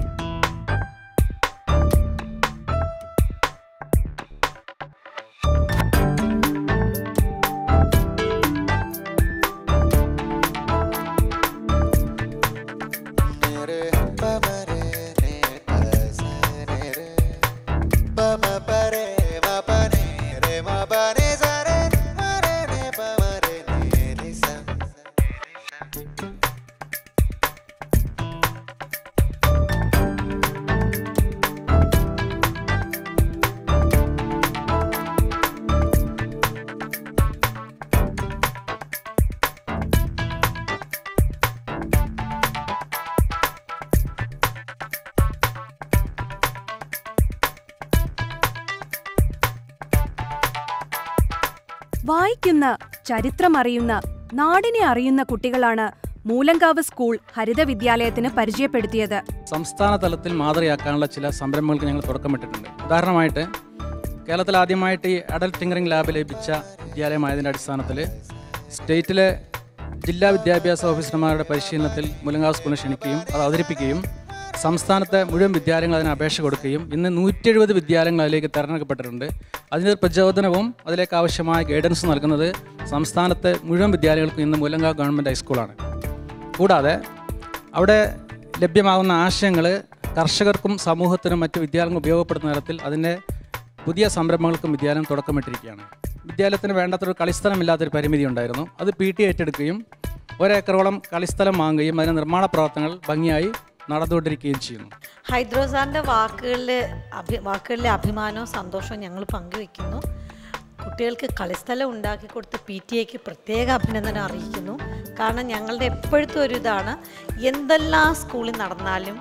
വായിക്കുന്ന ചരിത്രമറിയുന്ന നാടിനെ അറിയുന്ന കുട്ടികളാണ് മൂലങ്കാവ് സ്കൂൾ ഹരിത വിദ്യാലയത്തിന് പരിചയപ്പെടുത്തിയത് സംസ്ഥാന തലത്തിൽ മാതൃകയാക്കാനുള്ള ചില സംരംഭങ്ങൾക്ക് ഞങ്ങൾ തുടക്കമിട്ടിട്ടുണ്ട് ഉദാഹരണമായിട്ട് കേരളത്തിൽ ആദ്യമായിട്ട് ഈ അഡൽട്ട് ടിങ്കറിംഗ് ലാബ് ലഭിച്ച വിദ്യാലയമായതിൻ്റെ അടിസ്ഥാനത്തിൽ സ്റ്റേറ്റിലെ ജില്ലാ വിദ്യാഭ്യാസ ഓഫീസർമാരുടെ പരിശീലനത്തിൽ മുലങ്കാവ് സ്കൂളിനെ ക്ഷണിക്കുകയും അത് അവതരിപ്പിക്കുകയും സംസ്ഥാനത്തെ മുഴുവൻ വിദ്യാലയങ്ങൾ അതിന് അപേക്ഷ കൊടുക്കുകയും ഇന്ന് നൂറ്റി എഴുപത് വിദ്യാലയങ്ങൾ അതിലേക്ക് തിരഞ്ഞെടുക്കപ്പെട്ടിട്ടുണ്ട് അതിൻ്റെ പ്രചോദനവും അതിലേക്ക് ആവശ്യമായ ഗൈഡൻസ് നൽകുന്നത് സംസ്ഥാനത്തെ മുഴുവൻ വിദ്യാലയങ്ങൾക്കും ഇന്ന് മുലങ്കാവ് ഗവൺമെൻറ് ഹൈസ്കൂളാണ് കൂടാതെ അവിടെ ലഭ്യമാകുന്ന ആശയങ്ങൾ കർഷകർക്കും സമൂഹത്തിനും മറ്റ് വിദ്യാലയങ്ങൾ ഉപയോഗപ്പെടുത്തുന്ന തരത്തിൽ അതിൻ്റെ പുതിയ സംരംഭങ്ങൾക്കും വിദ്യാലയം തുടക്കമിട്ടിരിക്കുകയാണ് വിദ്യാലയത്തിന് വേണ്ടാത്തൊരു കളിസ്ഥലമില്ലാത്തൊരു പരിമിതി ഉണ്ടായിരുന്നു അത് പി ടി ഏറ്റെടുക്കുകയും ഒരേക്കറോളം കളിസ്ഥലം വാങ്ങുകയും അതിൻ്റെ നിർമ്മാണ പ്രവർത്തനങ്ങൾ ഭംഗിയായി നടന്നുകൊണ്ടിരിക്കുകയും ചെയ്യുന്നു ഹൈദ്രോസാറിൻ്റെ വാക്കുകളിൽ അഭി വാക്കുകളിലെ അഭിമാനവും സന്തോഷവും ഞങ്ങൾ പങ്കുവെക്കുന്നു കുട്ടികൾക്ക് കളിസ്ഥലം ഉണ്ടാക്കി കൊടുത്ത് പി ടി എക്ക് പ്രത്യേക അഭിനന്ദനം അറിയിക്കുന്നു കാരണം ഞങ്ങളുടെ എപ്പോഴത്തെ ഒരു ഇതാണ് എന്തെല്ലാം സ്കൂളിൽ നടന്നാലും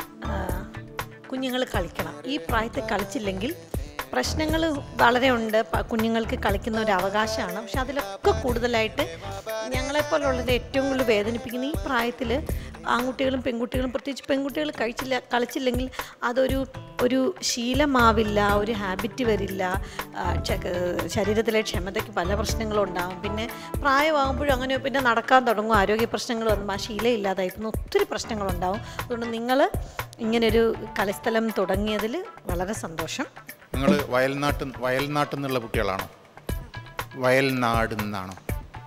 കുഞ്ഞുങ്ങൾ കളിക്കണം ഈ പ്രായത്തിൽ കളിച്ചില്ലെങ്കിൽ പ്രശ്നങ്ങൾ വളരെ ഉണ്ട് പ- കുഞ്ഞുങ്ങൾക്ക് കളിക്കുന്ന ഒരു അവകാശമാണ് പക്ഷെ അതിലൊക്കെ കൂടുതലായിട്ട് ഞങ്ങളെപ്പോലുള്ളത് ഏറ്റവും കൂടുതൽ വേദനിപ്പിക്കുന്ന ഈ പ്രായത്തിൽ ആൺകുട്ടികളും പെൺകുട്ടികളും പ്രത്യേകിച്ച് പെൺകുട്ടികൾ കഴിച്ചില്ല കളിച്ചില്ലെങ്കിൽ അതൊരു ഒരു ശീലമാവില്ല ഒരു ഹാബിറ്റ് വരില്ല ആ, ച- ശരീരത്തിലെ ക്ഷമതയ്ക്ക് പല പ്രശ്നങ്ങളും ഉണ്ടാകും പിന്നെ പ്രായമാകുമ്പോഴും അങ്ങനെ പിന്നെ നടക്കാൻ തുടങ്ങും ആരോഗ്യ പ്രശ്നങ്ങൾ വന്നും ആ ശീലം ഇല്ലാതായി പിന്നെ ഒത്തിരി പ്രശ്നങ്ങളുണ്ടാവും അതുകൊണ്ട് നിങ്ങൾ ഇങ്ങനൊരു കളിസ്ഥലം തുടങ്ങിയതിൽ വളരെ സന്തോഷം നിങ്ങൾ വയൽനാട്ട് വയൽനാട്ടിൽ നിന്നുള്ള കുട്ടികളാണോ വയൽനാട് നിന്നാണോ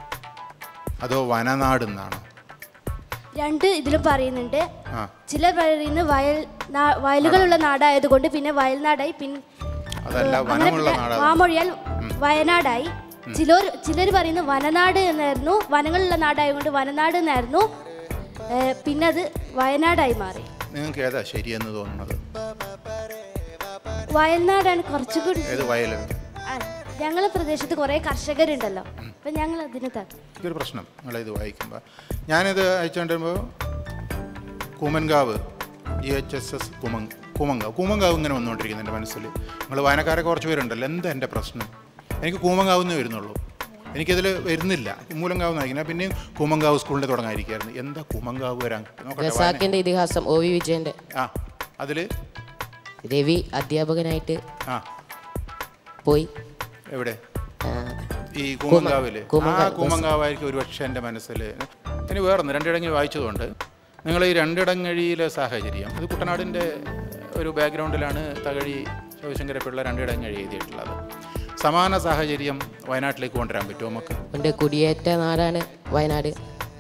അതോ വനനാട് നിന്നാണോ രണ്ട് ഇതിലും പറയുന്നുണ്ട് ആ ചിലർ പറയുന്നത് വയൽ നാ- വയലുകളുള്ള നാടായതുകൊണ്ട് പിന്നെ വയൽനാടായി പിൻ അതല്ല അങ്ങനെ വനമുള്ള പിന്നെ നാടാണ് വാമൊഴിയാൽ വയനാടായി ചിലർ ചിലർ പറയുന്നു വനനാട് എന്നായിരുന്നു വനങ്ങളുള്ള നാടായതുകൊണ്ട് വനനാട് എന്നായിരുന്നു ഏ, പിന്നെ അത് വയനാടായി മാറി നിങ്ങൾക്ക് ഏതാ ശരിയെന്ന് തോന്നുന്നത് വയൽനാടാണ് കുറച്ചുകൂടി ഏത് വയൽ ആ, ഞങ്ങളെ പ്രദേശത്ത് കുറേ കർഷകരുണ്ടല്ലോ അപ്പം ഞങ്ങൾ അതിന് തത്തു ഇതൊരു പ്രശ്നം നിങ്ങളിത് വായിക്കുമ്പോൾ ഞാനിത് അയച്ചുകൊണ്ടിരുമ്പോൾ Koomankavu G H S S കുമങ് കൂമങ്കാവ് കൂമങ്കാവ് ഇങ്ങനെ വന്നുകൊണ്ടിരിക്കുന്നു എൻ്റെ മനസ്സിൽ നിങ്ങൾ വായനക്കാരെ കുറച്ച് പേരുണ്ടല്ലോ എന്താ എൻ്റെ പ്രശ്നം എനിക്ക് കൂമങ്കാവ് എന്നേ വരുന്നുള്ളൂ എനിക്കതിൽ വരുന്നില്ല മൂലങ്കാവ് നയിക്കുന്ന പിന്നെയും കൂമങ്കാവ് സ്കൂളിൻ്റെ തുടങ്ങാതിരിക്കുകയായിരുന്നു എന്താ കൂമങ്കാവ് വരാൻ നോക്കട്ടെ വായന. ഖസാക്കിന്റെ ഇതിഹാസം ഒ വി വിജയന്റെ ആ അതിൽ രവി അധ്യാപകനായിട്ട് ആ പോയി എവിടെ ആ, ഈ കൂമങ്കാവില് ആ കൂമങ്കാവ്. കൂമങ്കാവായിരിക്കും ഒരുപക്ഷെ എൻ്റെ മനസ്സിൽ ഇനി വേറൊന്ന് രണ്ടിടങ്ങി വായിച്ചതുകൊണ്ട് നിങ്ങൾ ഈ രണ്ടിടങ്ങഴിയിലെ സാഹചര്യം ഇത് കുട്ടനാടിൻ്റെ ഒരു ബാക്ക്ഗ്രൗണ്ടിലാണ് തകഴി ശിവശങ്കരപ്പിള്ള രണ്ടിടങ്ങഴി എഴുതിയിട്ടുള്ളത് സമാന സാഹചര്യം വയനാട്ടിലേക്ക് കൊണ്ടുവരാൻ പറ്റുമോ നമുക്ക് ഉണ്ട് കുടിയേറ്റ നാടാണ് വയനാട്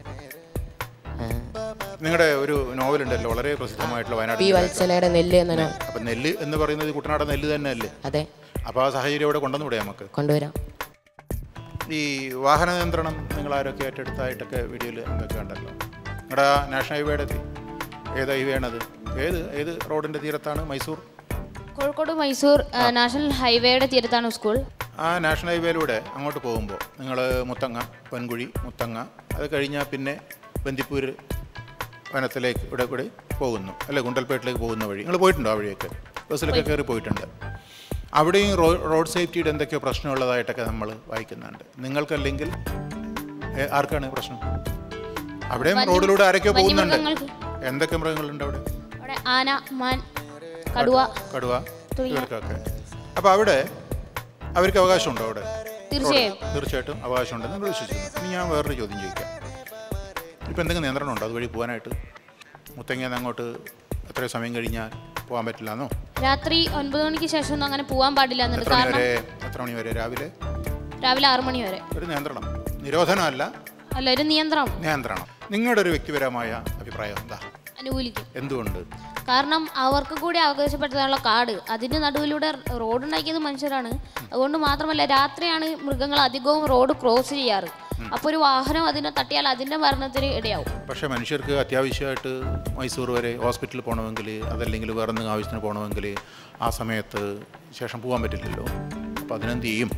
നിങ്ങളുടെ ഒരു നോവലുണ്ടല്ലോ വളരെ പ്രസിദ്ധമായിട്ടുള്ള വയനാട് പി വത്സലയുടെ നെല്ല് എന്ന നോ- അപ്പം നെല്ല് എന്ന് പറയുന്നത് ഈ കുട്ടനാട് നെല്ല് തന്നെ അല്ലേ അതെ അപ്പോൾ ആ സാഹചര്യം ഇവിടെ കൊണ്ടുവന്നുകൂടെ നമുക്ക് കൊണ്ടുവരാം ഈ വാഹന നിയന്ത്രണം നിങ്ങൾ ആരൊക്കെ ഏറ്റെടുത്തായിട്ടൊക്കെ വീഡിയോയിൽ എന്തൊക്കെ ഉണ്ടല്ലോ നിങ്ങളുടെ ആ നാഷണൽ ഹൈവേയുടെ തി- ഏത് ഹൈവേ ആണത് ഏത് ഏത് റോഡിൻ്റെ തീരത്താണ് മൈസൂർ കോഴിക്കോട് മൈസൂർ ആ, നാഷണൽ ഹൈവേയുടെ തീരത്താണ് സ്കൂൾ ആ നാഷണൽ ഹൈവേയിലൂടെ അങ്ങോട്ട് പോകുമ്പോൾ നിങ്ങൾ മുത്തങ്ങ പൊൻകുഴി മുത്തങ്ങ അത് കഴിഞ്ഞാൽ പിന്നെ ബന്ദിപ്പൂർ വനത്തിലേക്ക് ഇവിടെ കൂടി പോകുന്നു അല്ലെ ഗുണ്ടൽപേട്ടിലേക്ക് പോകുന്ന വഴി നിങ്ങൾ പോയിട്ടുണ്ടോ ആ വഴിയൊക്കെ ബസ്സിലൊക്കെ കയറി പോയിട്ടുണ്ട് അവിടെയും റോ റോഡ് സേഫ്റ്റിയുടെ എന്തൊക്കെയോ പ്രശ്നമുള്ളതായിട്ടൊക്കെ നമ്മൾ വായിക്കുന്നുണ്ട് നിങ്ങൾക്കല്ലെങ്കിൽ ഏ, ആർക്കാണ് പ്രശ്നം അവിടെയും വന്യ- റോഡിലൂടെ ആരൊക്കെയോ പോകുന്നുണ്ട് വന്യമൃഗങ്ങൾക്ക്. എന്തൊക്കെ മൃഗങ്ങളുണ്ട് അവിടെ അവിടെ ആന മാൻ കടുവ കടുവ തുടങ്ങിയ- ഇവർക്കൊക്കെ അപ്പോൾ അവിടെ അവർക്ക് അവകാശമുണ്ടോ അവിടെ തീർച്ചയായും. റോഡ് തീർച്ചയായിട്ടും അവകാശമുണ്ടെന്ന് നിങ്ങൾ വിശ്വസിക്കുന്നു ഇനി ഞാൻ വേറൊരു ചോദ്യം ചോദിക്കാം ഇപ്പം എന്തെങ്കിലും നിയന്ത്രണം ഉണ്ടോ അതുവഴി പോകാനായിട്ട് മുത്തങ്ങയിൽ അങ്ങോട്ട് എത്രയോ സമയം കഴിഞ്ഞാൽ പോകാൻ പറ്റില്ല എന്നോ രാത്രി ഒൻപത് മണിക്ക് ശേഷം ഒന്നും അങ്ങനെ പോകാൻ പാടില്ല എന്നുണ്ട് എത്ര മണി കാരണം വരെ എത്ര മണി വരെ രാവിലെ രാവിലെ ആറു മണി വരെ ഒരു നിയന്ത്രണം നിരോധനമല്ല അല്ല ഒരു നിയന്ത്രണം നിയന്ത്രണം നിങ്ങളുടെ ഒരു വ്യക്തിപരമായ അഭിപ്രായം എന്താ അനുകൂലിക്കും എന്തുകൊണ്ട് കാരണം അവർക്ക് കൂടി അവകാശപ്പെട്ടതാണുള്ള കാട് അതിന്റെ നടുവിലൂടെ റോഡ് ഉണ്ടാക്കിയത് മനുഷ്യരാണ് അതുകൊണ്ട് മാത്രമല്ല രാത്രിയാണ് മൃഗങ്ങൾ അധികവും റോഡ് ക്രോസ് ചെയ്യാറ് അപ്പോൾ ഒരു വാഹനം അതിനെ തട്ടിയാൽ അതിന്റെ മരണത്തിന് ഇടയാവും പക്ഷേ മനുഷ്യർക്ക് അത്യാവശ്യമായിട്ട് മൈസൂർ വരെ ഹോസ്പിറ്റലിൽ പോകണമെങ്കിൽ അതല്ലെങ്കിൽ വേറെ എന്തെങ്കിലും ആവശ്യത്തിന് പോകണമെങ്കിൽ ആ സമയത്ത് ശേഷം പോകാൻ പറ്റില്ലല്ലോ അപ്പോൾ അതിനെന്ത് ചെയ്യും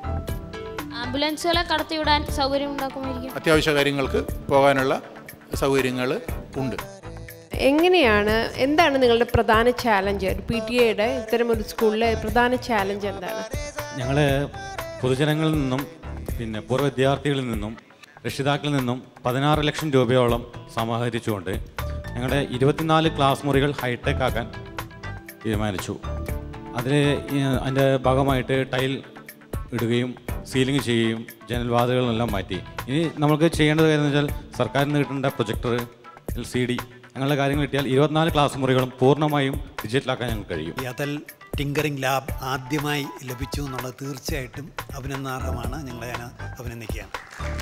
ആംബുലൻസുകളെ കടത്തിവിടാൻ സൗകര്യം ഉണ്ടാക്കുമായിരിക്കും അത്യാവശ്യ കാര്യങ്ങൾക്ക് പോകാനുള്ള സൗകര്യങ്ങൾ ഉണ്ട് എങ്ങനെയാണ് എന്താണ് നിങ്ങളുടെ പ്രധാന ചാലഞ്ച് ഒരു പി ടി എയുടെ ഇത്തരം ഒരു സ്കൂളിലെ പ്രധാന ചാലഞ്ച് എന്താണ് ഞങ്ങൾ പൊതുജനങ്ങളിൽ നിന്നും പിന്നെ പൂർവ്വ വിദ്യാർത്ഥികളിൽ നിന്നും രക്ഷിതാക്കളിൽ നിന്നും പതിനാറ് ലക്ഷം രൂപയോളം സമാഹരിച്ചുകൊണ്ട് ഞങ്ങളുടെ ഇരുപത്തിനാല് ക്ലാസ് മുറികൾ ഹൈടെക് ആക്കാൻ തീരുമാനിച്ചു അതിൽ അതിൻ്റെ ഭാഗമായിട്ട് ടൈൽ ഇടുകയും സീലിംഗ് ചെയ്യുകയും ജനൽവാതിലുകളെല്ലാം മാറ്റി ഇനി നമുക്ക് ചെയ്യേണ്ടത് എന്ന് വെച്ചാൽ സർക്കാരിൽ നിന്ന് കിട്ടേണ്ട പ്രൊജക്ടർ എൽ സി ഡി അങ്ങനെയുള്ള കാര്യങ്ങൾ കിട്ടിയാൽ ഇരുപത്തിനാല് ക്ലാസ് മുറികളും പൂർണ്ണമായും ഡിജിറ്റലാക്കാൻ ഞങ്ങൾക്ക് കഴിയും ഈ അതൽ ടിങ്കറിംഗ് ലാബ് ആദ്യമായി ലഭിച്ചു എന്നുള്ളത് തീർച്ചയായിട്ടും അഭിനന്ദനാർഹമാണ് ഞങ്ങളെ ഞാൻ അഭിനന്ദിക്കുകയാണ്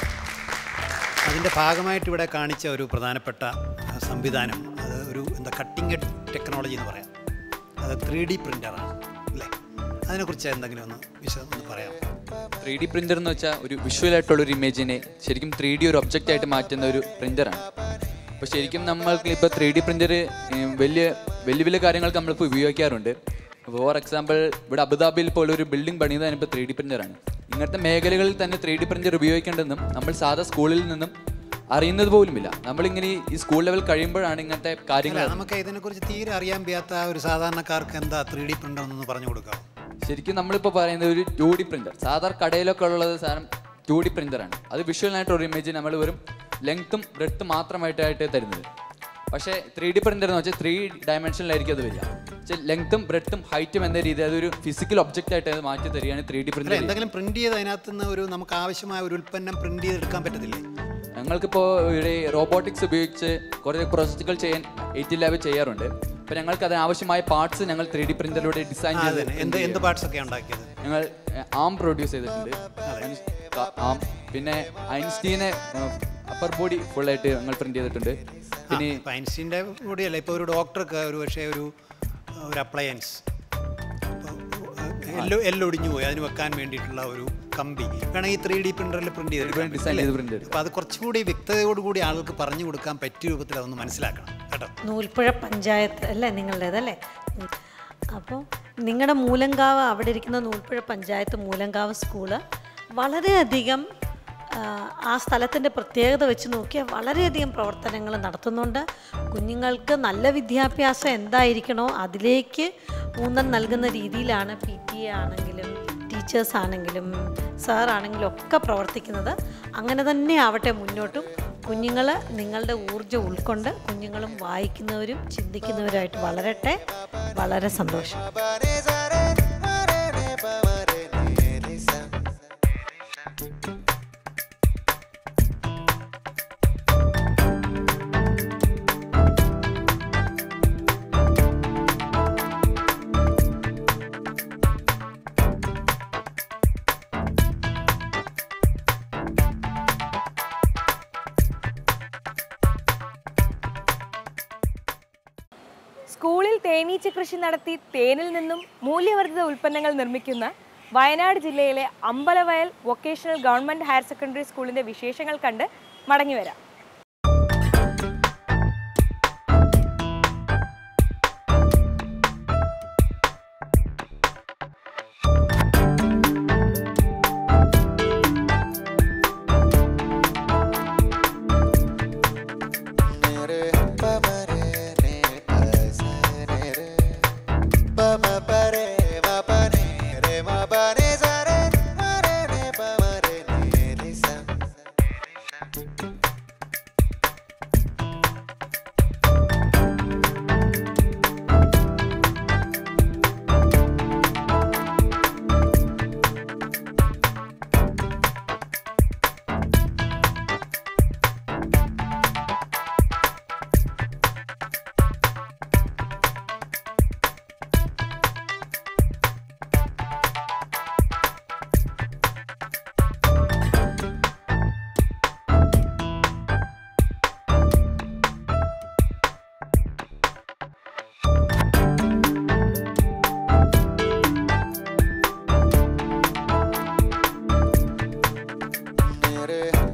അതിൻ്റെ ഭാഗമായിട്ട് ഇവിടെ കാണിച്ച ഒരു പ്രധാനപ്പെട്ട ആ, സംവിധാനം അത് ഒരു എന്താ കട്ടിംഗ് എഡ് ടെക്നോളജി എന്ന് പറയാം അത് ത്രീ ഡി പ്രിൻ്ററാണ് അല്ലേ അതിനെക്കുറിച്ച് എന്തെങ്കിലും ഒന്ന് വിശദം ഒന്ന് പറയാം ത്രീ ഡി പ്രിൻ്റർ എന്ന് വെച്ചാൽ ഒരു വിഷ്വലായിട്ടുള്ള ഒരു ഇമേജിനെ ശരിക്കും ത്രീ ഡി ഒരു ഒബ്ജക്റ്റ് ആയിട്ട് മാറ്റുന്ന ഒരു പ്രിൻ്ററാണ് അപ്പോൾ ശരിക്കും നമ്മൾക്ക് ഇപ്പോൾ ത്രീ ഡി പ്രിൻ്റർ വലിയ വലിയ വലിയ കാര്യങ്ങൾക്ക് നമ്മളിപ്പോൾ ഉപയോഗിക്കാറുണ്ട് ഫോർ എക്സാമ്പിൾ ഇവിടെ അബുദാബിയിൽ പോലെ ഒരു ബിൽഡിംഗ് പണിയുന്നത് ഇപ്പോൾ ത്രീ ഡി പ്രിൻ്ററാണ് ഇങ്ങനത്തെ മേഖലകളിൽ തന്നെ ത്രീ ഡി പ്രിൻ്റർ ഉപയോഗിക്കേണ്ടതെന്നും നമ്മൾ സാധാ സ്കൂളിൽ നിന്നും അറിയുന്നത് പോലുമില്ല നമ്മളിങ്ങനെ ഈ സ്കൂൾ ലെവൽ കഴിയുമ്പോഴാണ് ഇങ്ങനത്തെ അല്ല കാര്യങ്ങൾ നമുക്ക് ഇതിനെക്കുറിച്ച് തീരെ അറിയാൻ വയ്യാത്ത ഒരു സാധാരണക്കാർക്ക് എന്താ ത്രീ ഡി പ്രിൻ്റർ എന്നൊന്ന് പറഞ്ഞു കൊടുക്കാം ശരിക്കും നമ്മളിപ്പോൾ പറയുന്നത് ഒരു ടു ഡി പ്രിൻ്റർ സാധാരണ കടയിലൊക്കെ ഉള്ളത് സാധനം ടു ഡി പ്രിൻ്ററാണ് അത് വിഷ്വലായിട്ട് ഒരു ഇമേജ് നമ്മൾ വെറും ലെങ്ത്തും ബ്രെഡ്ത്തും മാത്രമായിട്ടായിട്ട് തരുന്നത് പക്ഷേ ത്രീ ഡി പ്രിൻ്റർ എന്ന് വെച്ചാൽ ത്രീ ഡയമെൻഷനിലായിരിക്കും അത് വരിക പക്ഷേ ലെങ്ത്തും ബ്രെഡ്ത്തും ഹൈറ്റും എന്ന രീതി അതൊരു ഫിസിക്കൽ ഒബ്ജക്റ്റ് ആയിട്ട് അത് മാറ്റി തരികയാണ് ത്രീ ഡി അല്ല പ്രിൻ്റർ എന്തെങ്കിലും പ്രിന്റ് ചെയ്ത് അതിനകത്ത് നിന്ന് ഒരു നമുക്ക് ആവശ്യമായ ഒരു ഉൽപ്പന്നം പ്രിന്റ് ചെയ്തെടുക്കാൻ പറ്റത്തില്ലേ ഞങ്ങൾക്കിപ്പോൾ ഇവിടെ റോബോട്ടിക്സ് ഉപയോഗിച്ച് കുറേ പ്രോജക്റ്റുകൾ ചെയ്യാൻ എയ്റ്റി ലാബ് ചെയ്യാറുണ്ട് അപ്പോൾ ഞങ്ങൾക്ക് അതിന് ആവശ്യമായ പാർട്സ് ഞങ്ങൾ ത്രീ ഡി പ്രിൻ്ററിലൂടെ ഡിസൈൻ ആ, ചെയ്ത് അതന്നെ. എന്ത് എന്ത് പാർട്സ് ഒക്കെ ഉണ്ടാക്കിയത് ഞങ്ങൾ ആം പ്രൊഡ്യൂസ് ചെയ്തിട്ടുണ്ട് ആം പിന്നെ ഐൻസ്റ്റീനെ അപ്പർ ബോഡി ഫുള്ളായിട്ട് ഞങ്ങൾ പ്രിന്റ് ചെയ്തിട്ടുണ്ട് പിന്നെ ഇപ്പം ഐൻസ്റ്റീൻ്റെ കൂടിയല്ല ഇപ്പോൾ ഒരു ഡോക്ടർക്ക് ഒരു പക്ഷേ ഒരു ഒരു അപ്ലയൻസ് എല്ലോ എല്ലൊടിഞ്ഞു പോയി അതിന് വെക്കാൻ വേണ്ടിയിട്ടുള്ള ഒരു കമ്പി വേണമെങ്കിൽ ത്രീ ഡി പ്രിന്ററിൽ പ്രിന്റ് design ചെയ്ത് print ചെയ്ത് അപ്പോൾ അത് കുറച്ചുകൂടി വ്യക്തതയോടുകൂടി ആൾക്ക് പറഞ്ഞു കൊടുക്കാൻ പറ്റിയ രൂപത്തിൽ അതൊന്ന് മനസ്സിലാക്കണം കേട്ടോ നൂൽപ്പുഴ പഞ്ചായത്ത് അല്ലേ നിങ്ങളുടേതല്ലേ അപ്പോൾ നിങ്ങളുടെ മൂലങ്കാവ് അവിടെ ഇരിക്കുന്ന നൂൽപ്പുഴ പഞ്ചായത്ത് മൂലങ്കാവ് സ്കൂള് വളരെയധികം ആ, ആ സ്ഥലത്തിൻ്റെ പ്രത്യേകത വെച്ച് നോക്കിയാൽ വളരെയധികം പ്രവർത്തനങ്ങൾ നടത്തുന്നുണ്ട് കുഞ്ഞുങ്ങൾക്ക് നല്ല വിദ്യാഭ്യാസം എന്തായിരിക്കണോ അതിലേക്ക് ഊന്നൽ നൽകുന്ന രീതിയിലാണ് പി ടി എ ആണെങ്കിലും ടീച്ചേഴ്സ് ആണെങ്കിലും സാർ ആണെങ്കിലും ഒക്കെ പ്രവർത്തിക്കുന്നത് അങ്ങനെ തന്നെ ആവട്ടെ മുന്നോട്ടും കുഞ്ഞുങ്ങൾ നിങ്ങളുടെ ഊർജ്ജം ഉൾക്കൊണ്ട് കുഞ്ഞുങ്ങളും വായിക്കുന്നവരും ചിന്തിക്കുന്നവരുമായിട്ട് വളരട്ടെ വളരെ സന്തോഷം സ്കൂളിൽ തേനീച്ച കൃഷി നടത്തി തേനിൽ നിന്നും മൂല്യവർദ്ധിത ഉൽപ്പന്നങ്ങൾ നിർമ്മിക്കുന്ന വയനാട് ജില്ലയിലെ Ambalavayal vocational government higher secondary സ്കൂളിൻ്റെ വിശേഷങ്ങൾ കണ്ട് മടങ്ങി വരാം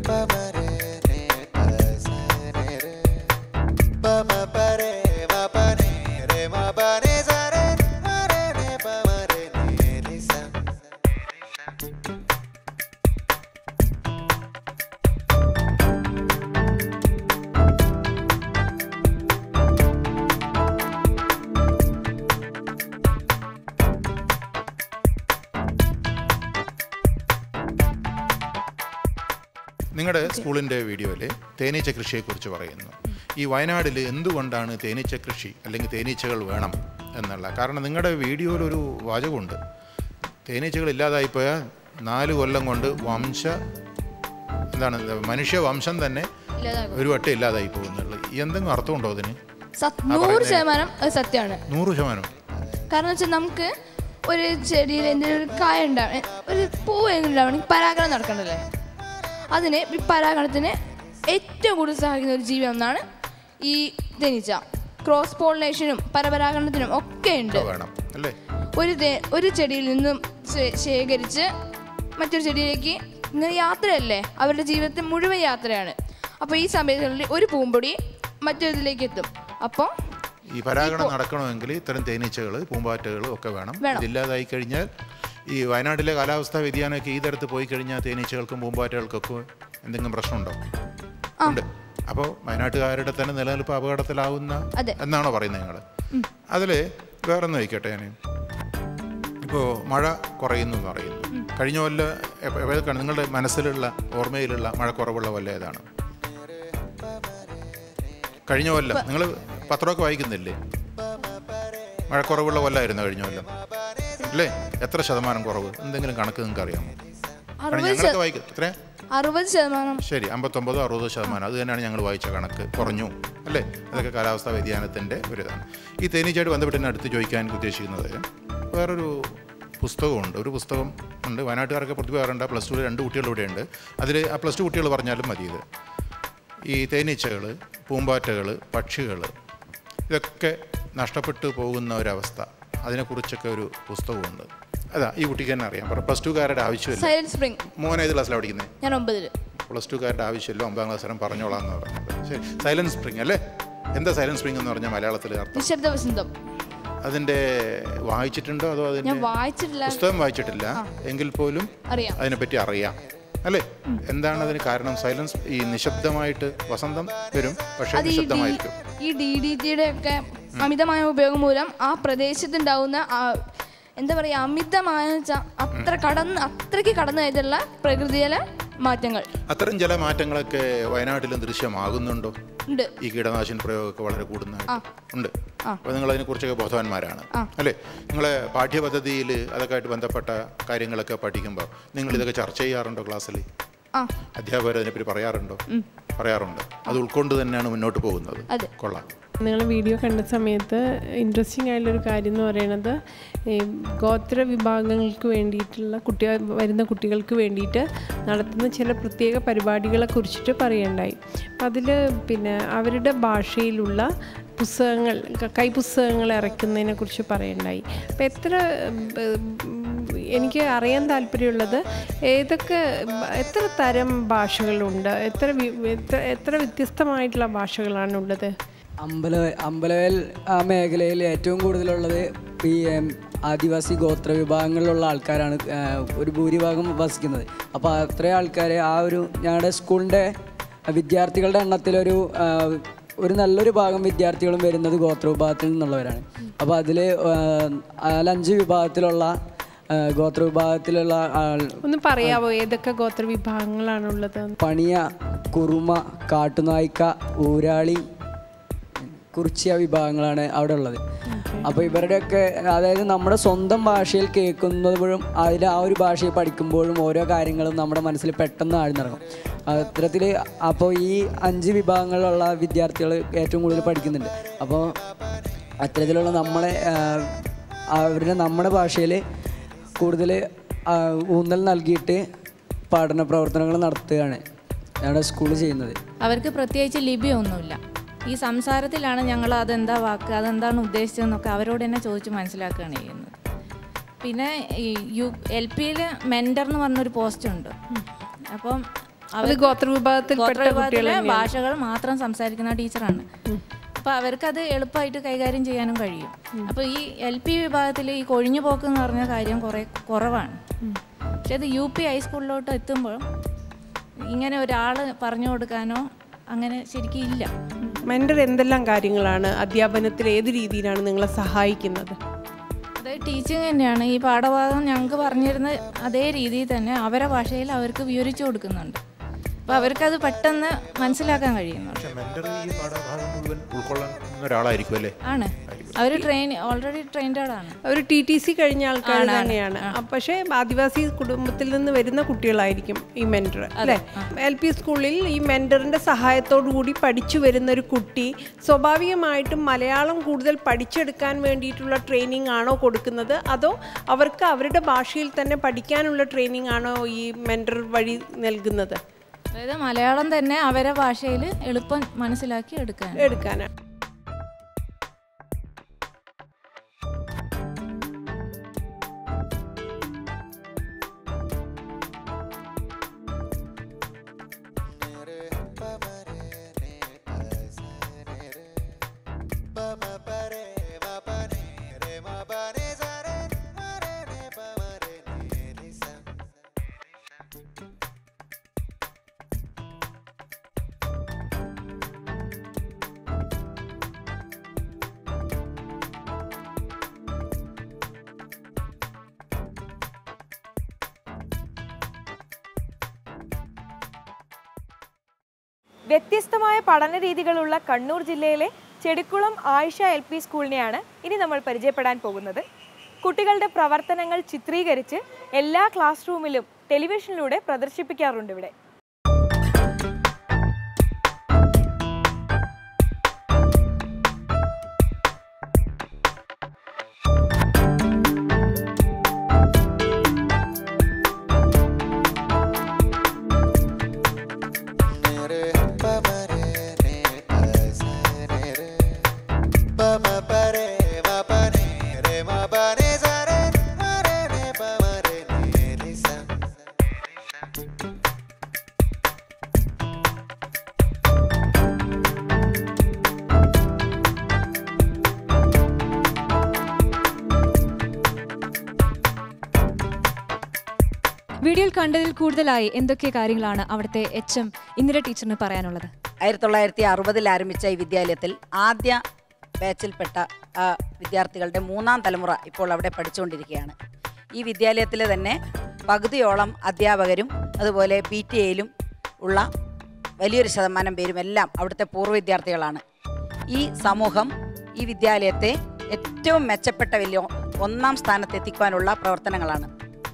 നിങ്ങളുടെ സ്കൂളിൻ്റെ വീഡിയോയിൽ തേനീച്ച കൃഷിയെക്കുറിച്ച് പറയുന്നു ഈ വയനാട്ടിൽ എന്തുകൊണ്ടാണ് തേനീച്ച കൃഷി അല്ലെങ്കിൽ തേനീച്ചകൾ വേണം എന്നുള്ള കാരണം നിങ്ങളുടെ വീഡിയോയിൽ ഒരു വാചകമുണ്ട് തേനീച്ചകൾ ഇല്ലാതായിപ്പോയാൽ നാല് കൊല്ലം കൊണ്ട് വംശ എന്താണ് മനുഷ്യ വംശം തന്നെ ഇല്ലാതാകും. ഒരു വട്ടം ഇല്ലാതായി പോകുന്നുള്ളു ഈ എന്തെങ്കിലും അർത്ഥമുണ്ടോ അതിന് സത്- ആ നൂറ് പറയുന്നേ. ശതമാനം അത് സത്യമാണ് നൂറ് ശതമാനം കാരണം വെച്ചാൽ നമുക്ക് ഒരു ചെടിയിൽ എന്തെങ്കിലും ഒരു കായ ഉണ്ടാവണം ഒരു പൂവ് എങ്കിലും ഉണ്ടാവണമെങ്കിൽ പരാഗണം നടക്കണ്ടല്ലേ അതിന് ഈ പരാഗണത്തിന് ഏറ്റവും കൂടുതൽ സഹായിക്കുന്ന ഒരു ജീവി ഒന്നാണ് ഈ തേനീച്ച ക്രോസ് പോളിനേഷനും പരപരാഗണത്തിനും ഒക്കെ ഉണ്ട് വേണം അല്ലേ ഒരു തേ- ഒരു ചെടിയിൽ നിന്നും ശേ- ശേഖരിച്ച് മറ്റൊരു ചെടിയിലേക്ക് ഇങ്ങനെ യാത്രയല്ലേ അവരുടെ ജീവിതത്തിൽ മുഴുവൻ യാത്രയാണ് അപ്പോൾ ഈ സമയത്തുള്ളിൽ ഒരു പൂമ്പൊടി മറ്റൊരിതിലേക്ക് എത്തും അപ്പോൾ ഈ പരാഗണം നടക്കണമെങ്കിൽ ഇത്തരം തേനീച്ചകൾ പൂമ്പാറ്റകൾ ഒക്കെ വേണം വേണം. ഇതില്ലാതായി കഴിഞ്ഞാൽ ഈ വയനാട്ടിലെ കാലാവസ്ഥാ വ്യതിയാനമൊക്കെ ഈ തരത്ത് പോയി കഴിഞ്ഞാൽ തേനീച്ചകൾക്കും പൂമ്പാറ്റകൾക്കൊക്കെ എന്തെങ്കിലും പ്രശ്നമുണ്ടോ ഉണ്ട് അപ്പോൾ വയനാട്ടുകാരുടെ തന്നെ നിലനിൽപ്പ് അപകടത്തിലാവുന്ന അതെ. എന്നാണോ പറയുന്നത് നിങ്ങൾ അതിൽ വേറൊന്ന് ചോദിക്കട്ടെ ഞാൻ ഇപ്പോൾ മഴ കുറയുന്നു എന്ന് പറയുന്നു കഴിഞ്ഞ കൊല്ല എപ്പ- ഏതൊക്കെയാണ് നിങ്ങളുടെ മനസ്സിലുള്ള ഓർമ്മയിലുള്ള മഴ കുറവുള്ള കൊല്ലം ഏതാണ് കഴിഞ്ഞ കൊല്ലം നിങ്ങൾ പത്രമൊക്കെ വായിക്കുന്നില്ലേ മഴക്കുറവുള്ള കൊല്ലമായിരുന്നു കഴിഞ്ഞ കൊല്ലം അല്ലേ എത്ര ശതമാനം കുറവ് എന്തെങ്കിലും കണക്ക് നിങ്ങൾക്ക് അറിയാമോ കാരണം അറുപത് ഞങ്ങളൊക്കെ ശത- വായിക്കും എത്ര അറുപത് ശതമാനം ശരി അമ്പത്തൊമ്പതോ അറുപതോ ശതമാനം അത് തന്നെയാണ് ഞങ്ങൾ വായിച്ച കണക്ക് കുറഞ്ഞു അല്ലേ അതൊക്കെ കാലാവസ്ഥാ വ്യതിയാനത്തിൻ്റെ ഒരു ഇതാണ് ഈ തേനീച്ചയായിട്ട് ബന്ധപ്പെട്ട് എന്നെ അടുത്ത് ചോദിക്കാൻ ഉദ്ദേശിക്കുന്നത് വേറൊരു പുസ്തകമുണ്ട് ഒരു പുസ്തകം ഉണ്ട് വയനാട്ടുകാരൊക്കെ പ്രതിഭ കയറേണ്ട പ്ലസ് ടു രണ്ട് കുട്ടികൾ ഇവിടെ ഉണ്ട് അതിൽ ആ പ്ലസ് ടു കുട്ടികൾ പറഞ്ഞാലും മതി ഇത് ഈ തേനീച്ചകൾ പൂമ്പാറ്റകൾ പക്ഷികൾ ഇതൊക്കെ നഷ്ടപ്പെട്ടു പോകുന്ന ഒരവസ്ഥ അതിനെക്കുറിച്ചൊക്കെ ഒരു പുസ്തകമുണ്ട് അതാ ഈ കുട്ടിക്ക് തന്നെ അറിയാം പ്ലസ് ടുക്കാരുടെ ആവശ്യമില്ല സൈലന്റ് സ്പ്രിംഗ് മോൻ ഏത് ക്ലാസ്സിലാണ് പഠിക്കുന്നത് ഞാൻ ഒമ്പതിൽ പ്ലസ് ടുക്കാരുടെ ആവശ്യമില്ല ഒമ്പതാം ക്ലാസ് വരെ പറഞ്ഞോളാം എന്ന് പറഞ്ഞത് ശരി സൈലൻസ് സ്പ്രിംഗ് അല്ലേ എന്താ സൈലൻസ് സ്പ്രിംഗ് എന്ന് പറഞ്ഞാൽ മലയാളത്തിൽ അർത്ഥം നിശബ്ദ വസന്തം അതിൻ്റെ വായിച്ചിട്ടുണ്ടോ അതോ അതിൻ്റെ ഞാൻ വായിച്ചിട്ടില്ല പുസ്തകം വായിച്ചിട്ടില്ല എങ്കിൽ പോലും അറിയാം അതിനെപ്പറ്റി അറിയാം അല്ലേ എന്താണ് അതിന് കാരണം സൈലൻസ് ഈ നിശബ്ദമായിട്ട് വസന്തം വരും പക്ഷേ അത് ഈ നിശബ്ദമായിരിക്കും ഈ ഡി ഡി ടിയുടെ ഒക്കെ അമിതമായ ഉപയോഗം മൂലം ആ പ്രദേശത്തുണ്ടാവുന്ന ആ എന്താ പറയുക അമിതമായ വെച്ചാ അത്ര കടന്ന് അത്രയ്ക്ക് കടന്നതായിട്ടുള്ള പ്രകൃതിയിലെ മാറ്റങ്ങൾ അത്തരം ചില മാറ്റങ്ങളൊക്കെ വയനാട്ടിലും ദൃശ്യമാകുന്നുണ്ടോ ഉണ്ട് ഈ കീടനാശിനി പ്രയോഗമൊക്കെ വളരെ കൂടുന്നതായിട്ട് ആ. ഉണ്ട് ആ. അപ്പോൾ നിങ്ങൾ അതിനെക്കുറിച്ചൊക്കെ ബോധവാന്മാരാണ് ആ. അല്ലേ നിങ്ങളെ പാഠ്യപദ്ധതിയിൽ അതൊക്കെ ആയിട്ട് ബന്ധപ്പെട്ട കാര്യങ്ങളൊക്കെ പഠിക്കുമ്പോൾ നിങ്ങൾ ഇതൊക്കെ ചർച്ച ചെയ്യാറുണ്ടോ ക്ലാസ്സിൽ ആ അധ്യാപകർ അതിനെപ്പറ്റി പറയാറുണ്ടോ പറയാറുണ്ട് അത് ഉൾക്കൊണ്ട് തന്നെയാണ് മുന്നോട്ട് പോകുന്നത് അതെ. കൊള്ളാം നിങ്ങൾ വീഡിയോ കണ്ട സമയത്ത് ഇൻട്രസ്റ്റിംഗ് ആയിട്ടുള്ളൊരു കാര്യം എന്ന് പറയുന്നത് ഈ ഗോത്ര വിഭാഗങ്ങൾക്ക് വേണ്ടിയിട്ടുള്ള കുട്ടികൾ വരുന്ന കുട്ടികൾക്ക് വേണ്ടിയിട്ട് നടത്തുന്ന ചില പ്രത്യേക പരിപാടികളെ കുറിച്ചിട്ട് പറയണ്ടായി അതിൽ പിന്നെ അവരുടെ ഭാഷയിലുള്ള പുസ്തകങ്ങൾ ക- കൈപുസ്തകങ്ങൾ ഇറക്കുന്നതിനെ കുറിച്ച് പറയണ്ടായി അപ്പം എത്ര ഉം, എനിക്ക് അറിയാൻ താല്പര്യമുള്ളത് ഏതൊക്കെ ബ- എത്ര തരം ഭാഷകളുണ്ട് എത്ര വി- എത്ര എത്ര വ്യത്യസ്തമായിട്ടുള്ള ഭാഷകളാണുള്ളത് അമ്പല അമ്പലവേൽ ആ മേഖലയിൽ ഏറ്റവും കൂടുതലുള്ളത് ഈ എം, ആദിവാസി ഗോത്ര വിഭാഗങ്ങളിലുള്ള ആൾക്കാരാണ് ആ, ഒരു ഭൂരിഭാഗം വസിക്കുന്നത് അപ്പോൾ അത്രയും ആൾക്കാർ ആ ഒരു ഞങ്ങളുടെ സ്കൂളിൻ്റെ വിദ്യാർത്ഥികളുടെ എണ്ണത്തിലൊരു ആ, ഒരു നല്ലൊരു ഭാഗം വിദ്യാർത്ഥികളും വരുന്നത് ഗോത്ര വിഭാഗത്തിൽ നിന്നുള്ളവരാണ് അപ്പോൾ അതിൽ നാലഞ്ച് വിഭാഗത്തിലുള്ള ആ, ഗോത്ര വിഭാഗത്തിലുള്ള ആൾ ഒന്ന് പറയാവോ ഏതൊക്കെ ഗോത്ര വിഭാഗങ്ങളാണുള്ളത് പണിയ കുറുമ കാട്ടുനായ്ക്ക ഊരാളി കുറിച്ചിയ വിഭാഗങ്ങളാണ് അവിടെ ഉള്ളത് അപ്പോൾ ഇവരുടെയൊക്കെ അതായത് നമ്മുടെ സ്വന്തം ഭാഷയിൽ കേൾക്കുന്നപ്പോഴും അതിൽ ആ ഒരു ഭാഷയിൽ പഠിക്കുമ്പോഴും ഓരോ കാര്യങ്ങളും നമ്മുടെ മനസ്സിൽ പെട്ടെന്ന് ആഴ്ന്നിറങ്ങും അത്തരത്തിൽ അപ്പോൾ ഈ അഞ്ച് വിഭാഗങ്ങളിലുള്ള വിദ്യാർത്ഥികൾ ഏറ്റവും കൂടുതൽ പഠിക്കുന്നുണ്ട് അപ്പോൾ അത്തരത്തിലുള്ള നമ്മളെ ആ, അവരുടെ നമ്മുടെ ഭാഷയിൽ കൂടുതൽ ഊന്നൽ നൽകിയിട്ട് പഠന പ്രവർത്തനങ്ങൾ നടത്തുകയാണ് ഞങ്ങളുടെ സ്കൂളിൽ ചെയ്യുന്നത് അവർക്ക് പ്രത്യേകിച്ച് ലിപിയൊന്നുമില്ല ഈ സംസാരത്തിലാണ് ഞങ്ങൾ അതെന്താ വാക്ക് അതെന്താണ് ഉദ്ദേശിച്ചതെന്നൊക്കെ അവരോട് തന്നെ ചോദിച്ച് മനസ്സിലാക്കുകയാണ് ചെയ്യുന്നത് പിന്നെ ഈ യു എൽ പിയിൽ മെൻറ്റർ എന്ന് പറഞ്ഞൊരു പോസ്റ്റ് ഉണ്ട് അപ്പം അത് ഗോത്രവിഭാഗത്തിൽപ്പെട്ട കുട്ടികൾ ഗോത്രവിഭാഗത്തിലെ തന്നെയാണ്. ഭാഷകൾ മാത്രം സംസാരിക്കുന്ന ടീച്ചറാണ് അപ്പോൾ അവർക്കത് എളുപ്പമായിട്ട് കൈകാര്യം ചെയ്യാനും കഴിയും അപ്പോൾ ഈ എൽ പി വിഭാഗത്തിൽ ഈ കൊഴിഞ്ഞു പോക്ക് എന്ന് പറഞ്ഞ കാര്യം കുറേ കുറവാണ് പക്ഷെ അത് യു പി ഹൈസ്കൂളിലോട്ട് എത്തുമ്പോൾ ഇങ്ങനെ ഒരാൾ പറഞ്ഞു കൊടുക്കാനോ അങ്ങനെ ശരിക്കും ഇല്ല മെന്റർ എന്തെല്ലാം കാര്യങ്ങളാണ് അധ്യാപനത്തിൽ ഏത് രീതിയിലാണ് നിങ്ങളെ സഹായിക്കുന്നത് അതായത് ടീച്ചിങ് തന്നെയാണ് ഈ പാഠഭാഗം ഞങ്ങൾക്ക് പറഞ്ഞിരുന്ന അതേ രീതിയിൽ തന്നെ അവരെ ഭാഷയിൽ അവർക്ക് വിവരിച്ചു കൊടുക്കുന്നുണ്ട് അപ്പോൾ അവർക്കത് പെട്ടെന്ന് മനസ്സിലാക്കാൻ കഴിയുന്നുണ്ട് പക്ഷെ മെന്റർ ഈ പാഠഭാഗം മുഴുവൻ ഉൾക്കൊള്ളുന്ന ഒരാളായിരിക്കും അല്ലേ ആണ് അവർ ട്രെയിൻ ഓൾറെഡി ട്രെയിൻഡഡ് ആണ് ഒരു ടി ടി സി കഴിഞ്ഞ ആൾക്കാർ ആണ്, ആണ്, തന്നെയാണ് ആ, പക്ഷേ ആദിവാസി കുടുംബത്തിൽ നിന്ന് വരുന്ന കുട്ടികളായിരിക്കും ഈ മെന്റർ അല്ലേ എൽ പി സ്കൂളിൽ ഈ മെന്ററിന്റെ സഹായത്തോടു കൂടി പഠിച്ചു വരുന്ന ഒരു കുട്ടി സ്വാഭാവികമായിട്ടും മലയാളം കൂടുതൽ പഠിച്ചെടുക്കാൻ വേണ്ടിയിട്ടുള്ള ട്രെയിനിങ് ആണോ കൊടുക്കുന്നത് അതോ അവർക്ക് അവരുടെ ഭാഷയിൽ തന്നെ പഠിക്കാനുള്ള ട്രെയിനിങ് ആണോ ഈ മെന്റർ വഴി നൽകുന്നത് അതായത് മലയാളം തന്നെ അവരെ ഭാഷയിൽ എളുപ്പം മനസ്സിലാക്കി എടുക്കാൻ എടുക്കാനാണ് വ്യത്യസ്തമായ പഠന രീതികളുള്ള കണ്ണൂർ ജില്ലയിലെ ചെടിക്കുളം ആയിഷ എൽ പി സ്കൂളിനെയാണ് ഇനി നമ്മൾ പരിചയപ്പെടാൻ പോകുന്നത് കുട്ടികളുടെ പ്രവർത്തനങ്ങൾ ചിത്രീകരിച്ച് എല്ലാ ക്ലാസ് റൂമിലും ടെലിവിഷനിലൂടെ പ്രദർശിപ്പിക്കാറുണ്ട് ഇവിടെ വീഡിയോയിൽ കണ്ടതിൽ കൂടുതലായി എന്തൊക്കെ കാര്യങ്ങളാണ് അവിടുത്തെ എച്ച് എം ഇന്ദിര ടീച്ചറിന് പറയാനുള്ളത് ആയിരത്തി തൊള്ളായിരത്തി അറുപതിൽ ആരംഭിച്ച ഈ വിദ്യാലയത്തിൽ ആദ്യ ബാച്ചിൽപ്പെട്ട ആ, വിദ്യാർത്ഥികളുടെ മൂന്നാം തലമുറ ഇപ്പോൾ അവിടെ പഠിച്ചുകൊണ്ടിരിക്കുകയാണ് ഈ വിദ്യാലയത്തിൽ തന്നെ പകുതിയോളം അധ്യാപകരും അതുപോലെ പി ടി എയിലും ഉള്ള വലിയൊരു ശതമാനം പേരും എല്ലാം അവിടുത്തെ പൂർവ്വ വിദ്യാർത്ഥികളാണ് ഈ സമൂഹം ഈ വിദ്യാലയത്തെ ഏറ്റവും മെച്ചപ്പെട്ട വലിയ ഒന്നാം സ്ഥാനത്തെത്തിക്കുവാനുള്ള പ്രവർത്തനങ്ങളാണ്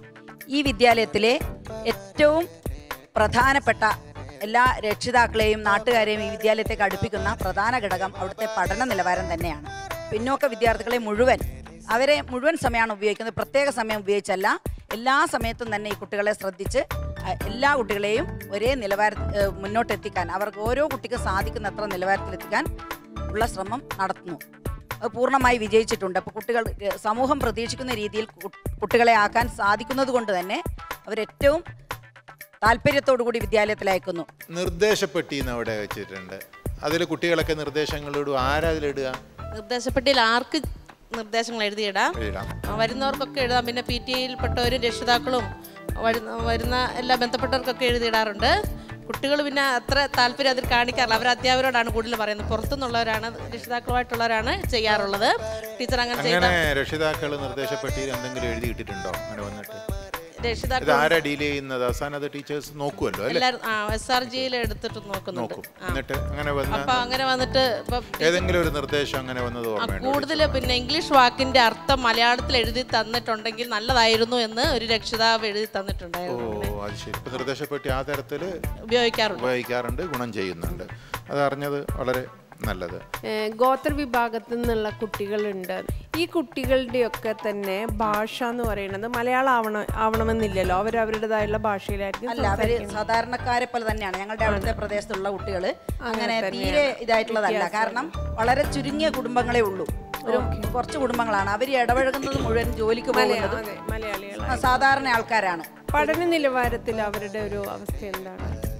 ഈ വിദ്യാലയത്തിലെ ഏറ്റവും പ്രധാനപ്പെട്ട എല്ലാ രക്ഷിതാക്കളെയും നാട്ടുകാരെയും ഈ വിദ്യാലയത്തേക്ക് അടുപ്പിക്കുന്ന പ്രധാന ഘടകം അവിടുത്തെ പഠന നിലവാരം തന്നെയാണ് പിന്നോക്ക വിദ്യാർത്ഥികളെ മുഴുവൻ അവരെ മുഴുവൻ സമയമാണ് ഉപയോഗിക്കുന്നത് പ്രത്യേക സമയം ഉപയോഗിച്ചല്ല എല്ലാ സമയത്തും തന്നെ ഈ കുട്ടികളെ ശ്രദ്ധിച്ച് അഹ്, എല്ലാ കുട്ടികളെയും ഒരേ നിലവാര ഏഹ്, മുന്നോട്ടെത്തിക്കാൻ അവർക്ക് ഓരോ കുട്ടിക്കും സാധിക്കുന്നത്ര നിലവാരത്തിലെത്തിക്കാൻ ഉള്ള ശ്രമം നടത്തുന്നു അത് പൂർണ്ണമായി വിജയിച്ചിട്ടുണ്ട് അപ്പോൾ കുട്ടികൾ ഏഹ്, സമൂഹം പ്രതീക്ഷിക്കുന്ന രീതിയിൽ കു- കുട്ടികളെ ആക്കാൻ സാധിക്കുന്നത് കൊണ്ട് തന്നെ അവരേറ്റവും താല്പര്യത്തോടു കൂടി വിദ്യാലയത്തിൽ അയക്കുന്നു നിർദ്ദേശപ്പെട്ടി എന്ന് അവിടെ വെച്ചിട്ടുണ്ട് അതിൽ കുട്ടികളൊക്കെ നിർദ്ദേശങ്ങളിടും ആരാ അതിലിടുക നിർദ്ദേശപ്പെട്ടിയിൽ ആർക്ക് നിർദ്ദേശങ്ങൾ എഴുതിയിടാം എഴുതാം ആ, വരുന്നവർക്കൊക്കെ എഴുതാം പിന്നെ പി ടി എയിൽപ്പെട്ടവരും രക്ഷിതാക്കളും വരുന്ന വരുന്ന എല്ലാ ബന്ധപ്പെട്ടവർക്കൊക്കെ എഴുതിയിടാറുണ്ട് കുട്ടികൾ പിന്നെ അത്ര താല്പര്യം അതിൽ കാണിക്കാറില്ല അവർ അധ്യാപകരോടാണ് കൂടുതൽ പറയുന്നത് പുറത്തുനിന്നുള്ളവരാണ് രക്ഷിതാക്കളുമായിട്ടുള്ളവരാണ് ചെയ്യാറുള്ളത് ടീച്ചർ അങ്ങനെ ചെയ്ത അങ്ങനെ രക്ഷിതാക്കൾ നിർദ്ദേശപ്പെട്ടിയിൽ എന്തെങ്കിലും എഴുതിയിട്ടിട്ടുണ്ടോ അങ്ങനെ വന്നിട്ട് ഇത് രക്ഷിതാക്കൾ ആരാ ഡീൽ ചെയ്യുന്നത് അവസാനം അത് ടീച്ചേഴ്സ് നോക്കുമല്ലോ അല്ലേ എല്ലാവരും ആ എസ് ആർ ജിയിൽ എടുത്തിട്ട് നോക്കുന്നുണ്ട് നോക്കും ആ. എന്നിട്ട് അങ്ങനെ വന്ന അപ്പൊ അങ്ങനെ വന്നിട്ട് ഇപ്പൊ ഏതെങ്കിലും ഒരു നിർദ്ദേശം അങ്ങനെ വന്നത് ആ, ഓർമ്മയുണ്ടോ കൂടുതൽ പിന്നെ ഇംഗ്ലീഷ് വാക്കിന്റെ അർത്ഥം മലയാളത്തിൽ എഴുതി തന്നിട്ടുണ്ടെങ്കിൽ നല്ലതായിരുന്നു എന്ന് ഒരു രക്ഷിതാവ് എഴുതി ഓ തന്നിട്ടുണ്ടായിരുന്നു അത് ശരി ഇപ്പൊ നിർദ്ദേശപ്പെട്ടി ആ തരത്തിൽ ഉപയോഗിക്കാറുണ്ട് ഉപയോഗിക്കാറുണ്ട് ഗുണം ചെയ്യുന്നുണ്ട് അത് അറിഞ്ഞത് വളരെ നല്ലത് ഏഹ് ഗോത്ര വിഭാഗത്തിൽ നിന്നുള്ള കുട്ടികളുണ്ട് ഈ കുട്ടികളുടെയൊക്കെ തന്നെ ഭാഷ എന്ന് പറയുന്നത് മലയാളം ആവണം ആവണമെന്നില്ലല്ലോ അവർ അവരുടേതായുള്ള ഭാഷയിലായിരിക്കും അല്ല അവര് സംസാരിക്കുന്നത്. സാധാരണക്കാരെ പോലെ തന്നെയാണ് ഞങ്ങളുടെ അവിടുത്തെ പ്രദേശത്തുള്ള കുട്ടികൾ അങ്ങനെ തന്നെയാണ്. തീരെ ഇതായിട്ടുള്ളതല്ല വ്യത്യാസം. കാരണം വളരെ ചുരുങ്ങിയ കുടുംബങ്ങളെ ഉള്ളൂ ഒരു കുറച്ച് കുടുംബങ്ങളാണ് അവർ ഇടപഴകുന്നത് മുഴുവൻ ജോലിക്ക് മലയാ- പോകുന്നത് അതെ, മലയാളികളാണ്. സാധാരണ ആൾക്കാരാണ് പഠന നിലവാരത്തിൽ അവരുടെ ഒരു അവസ്ഥ എന്താണ്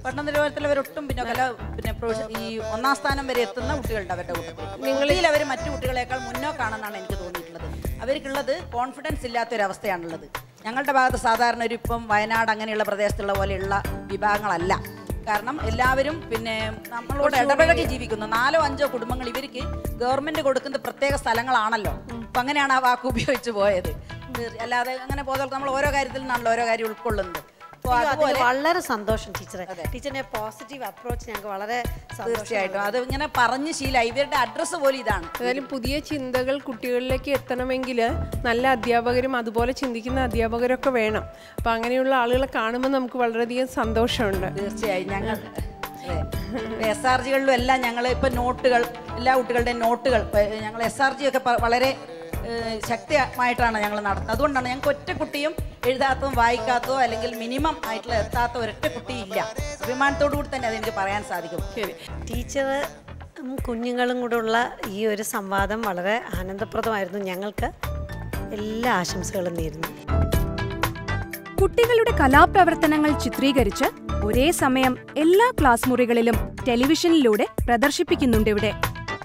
പഠന നിലവാരത്തിൽ അവരൊട്ടും പിന്നോക്കല്ല പിന്നെ പ്രൊഫഷ- ഈ ഒന്നാം സ്ഥാനം വരെ എത്തുന്ന കുട്ടികളുണ്ട് അവരുടെ കൂട്ടത്തിൽ കുട്ടിയിൽ അവർ മറ്റു കുട്ടികളെക്കാൾ മുന്നോക്കാണെന്നാണ് എനിക്ക് തോന്നിയിട്ടുള്ളത് അവർക്കുള്ളത് കോൺഫിഡൻസ് ഇല്ലാത്തൊരവസ്ഥയാണുള്ളത് ഞങ്ങളുടെ ഭാഗത്ത് സാധാരണ ഒരു ഇപ്പം വയനാട് അങ്ങനെയുള്ള പ്രദേശത്തുള്ള പോലെയുള്ള വിഭാഗങ്ങളല്ല കാരണം എല്ലാവരും പിന്നെ നമ്മളോട് ഇടപഴകി ജീവിക്കുന്നു നാലോ അഞ്ചോ കുടുംബങ്ങൾ ഇവർക്ക് ഗവൺമെന്റ് കൊടുക്കുന്ന പ്രത്യേക സ്ഥലങ്ങളാണല്ലോ അപ്പൊ അങ്ങനെയാണ് ആ വാക്ക് ഉപയോഗിച്ച് പോയത് അല്ലാതെ അങ്ങനെ ബോധവൽക്കരണം നമ്മൾ ഓരോ കാര്യത്തിൽ നിന്നാണല്ലോ ഓരോ കാര്യം ഉൾക്കൊള്ളുന്നത് അപ്പോൾ അയ്യോ, അതിൽ അതുപോലെ വളരെ സന്തോഷം ടീച്ചറെ ടീച്ചറിന്റെ പോസിറ്റീവ് അപ്രോച്ച് ഞങ്ങൾക്ക് വളരെ സന്തോഷം തീർച്ചയായിട്ടും അത് ഇങ്ങനെ പറഞ്ഞ് ശീലമായി ഇവരുടെ അഡ്രസ്സ് പോലും ഇതാണ് ഏതായാലും പുതിയ ചിന്തകൾ കുട്ടികളിലേക്ക് എത്തണമെങ്കിൽ നല്ല അധ്യാപകരും അതുപോലെ ചിന്തിക്കുന്ന അധ്യാപകരൊക്കെ വേണം അപ്പം അങ്ങനെയുള്ള ആളുകളെ കാണുമ്പോൾ നമുക്ക് വളരെയധികം സന്തോഷമുണ്ട് തീർച്ചയായും ഞങ്ങൾ എസ് ആർ ജികളിലും എല്ലാം ഞങ്ങൾ ഇപ്പം നോട്ടുകൾ എല്ലാ കുട്ടികളുടെയും നോട്ടുകൾ ഞങ്ങൾ എസ് ആർ ജി ഒക്കെ പ- വളരെ ഏഹ്, ശക്തമായിട്ടാണ് ഞങ്ങൾ നടത്തുന്നത് അതുകൊണ്ടാണ് ഞങ്ങൾക്ക് ഒറ്റ കുട്ടിയും എഴുതാത്തതും വായിക്കാത്തതോ അല്ലെങ്കിൽ മിനിമം ആയിട്ടുള്ള എത്താത്ത ഒരൊറ്റ കുട്ടിയില്ല അഭിമാനത്തോടു കൂടി തന്നെ അതെനിക്ക് പറയാൻ സാധിക്കും ടീച്ചർ കുഞ്ഞുങ്ങളും കൂടെ ഉള്ള ഈ ഒരു സംവാദം വളരെ ആനന്ദപ്രദമായിരുന്നു ഞങ്ങൾക്ക് എല്ലാ ആശംസകളും നേരുന്നു കുട്ടികളുടെ കലാപ്രവർത്തനങ്ങൾ ചിത്രീകരിച്ച് ഒരേ സമയം എല്ലാ ക്ലാസ് മുറികളിലും ടെലിവിഷനിലൂടെ പ്രദർശിപ്പിക്കുന്നുണ്ട് ഇവിടെ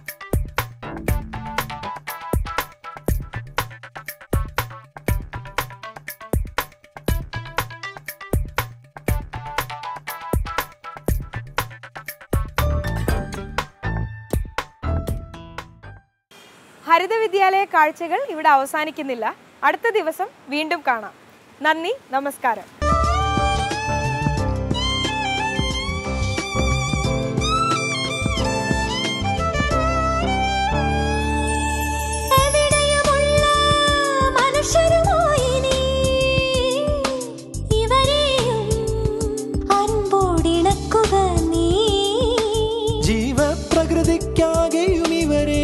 ഹരിത വിദ്യാലയ കാഴ്ചകൾ ഇവിടെ അവസാനിക്കുന്നില്ല അടുത്ത ദിവസം വീണ്ടും കാണാം നന്ദി നമസ്കാരം മനുഷ്യരുമായി നീ ഇവരെയും അൻപോടിണക്കുക നീ ജീവപ്രകൃതിക്കാകെയും ഇവരെ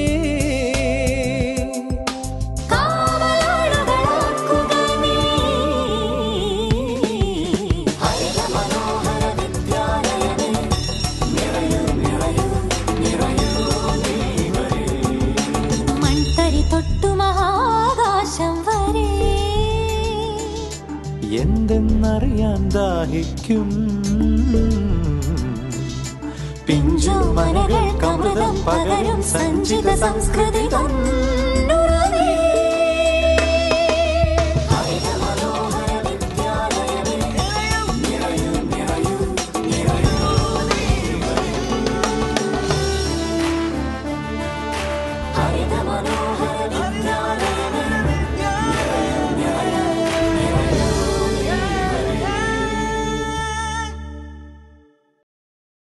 കാവലാളുകളാക്കുക നീ ഹരിത മനോഹര വിദ്യാലയമേ നിറയൂ നിറയൂ നിറയൂ നീ വരൂ. മൺതരി തൊട്ടു മഹാകാശം വരെ എന്തെന്നറിയാൻ ദാഹിക്കും പിഞ്ചു മനകൾക്ക് അമൃതം പകരും സഞ്ചിത സംസ്കൃതി തന്നുറ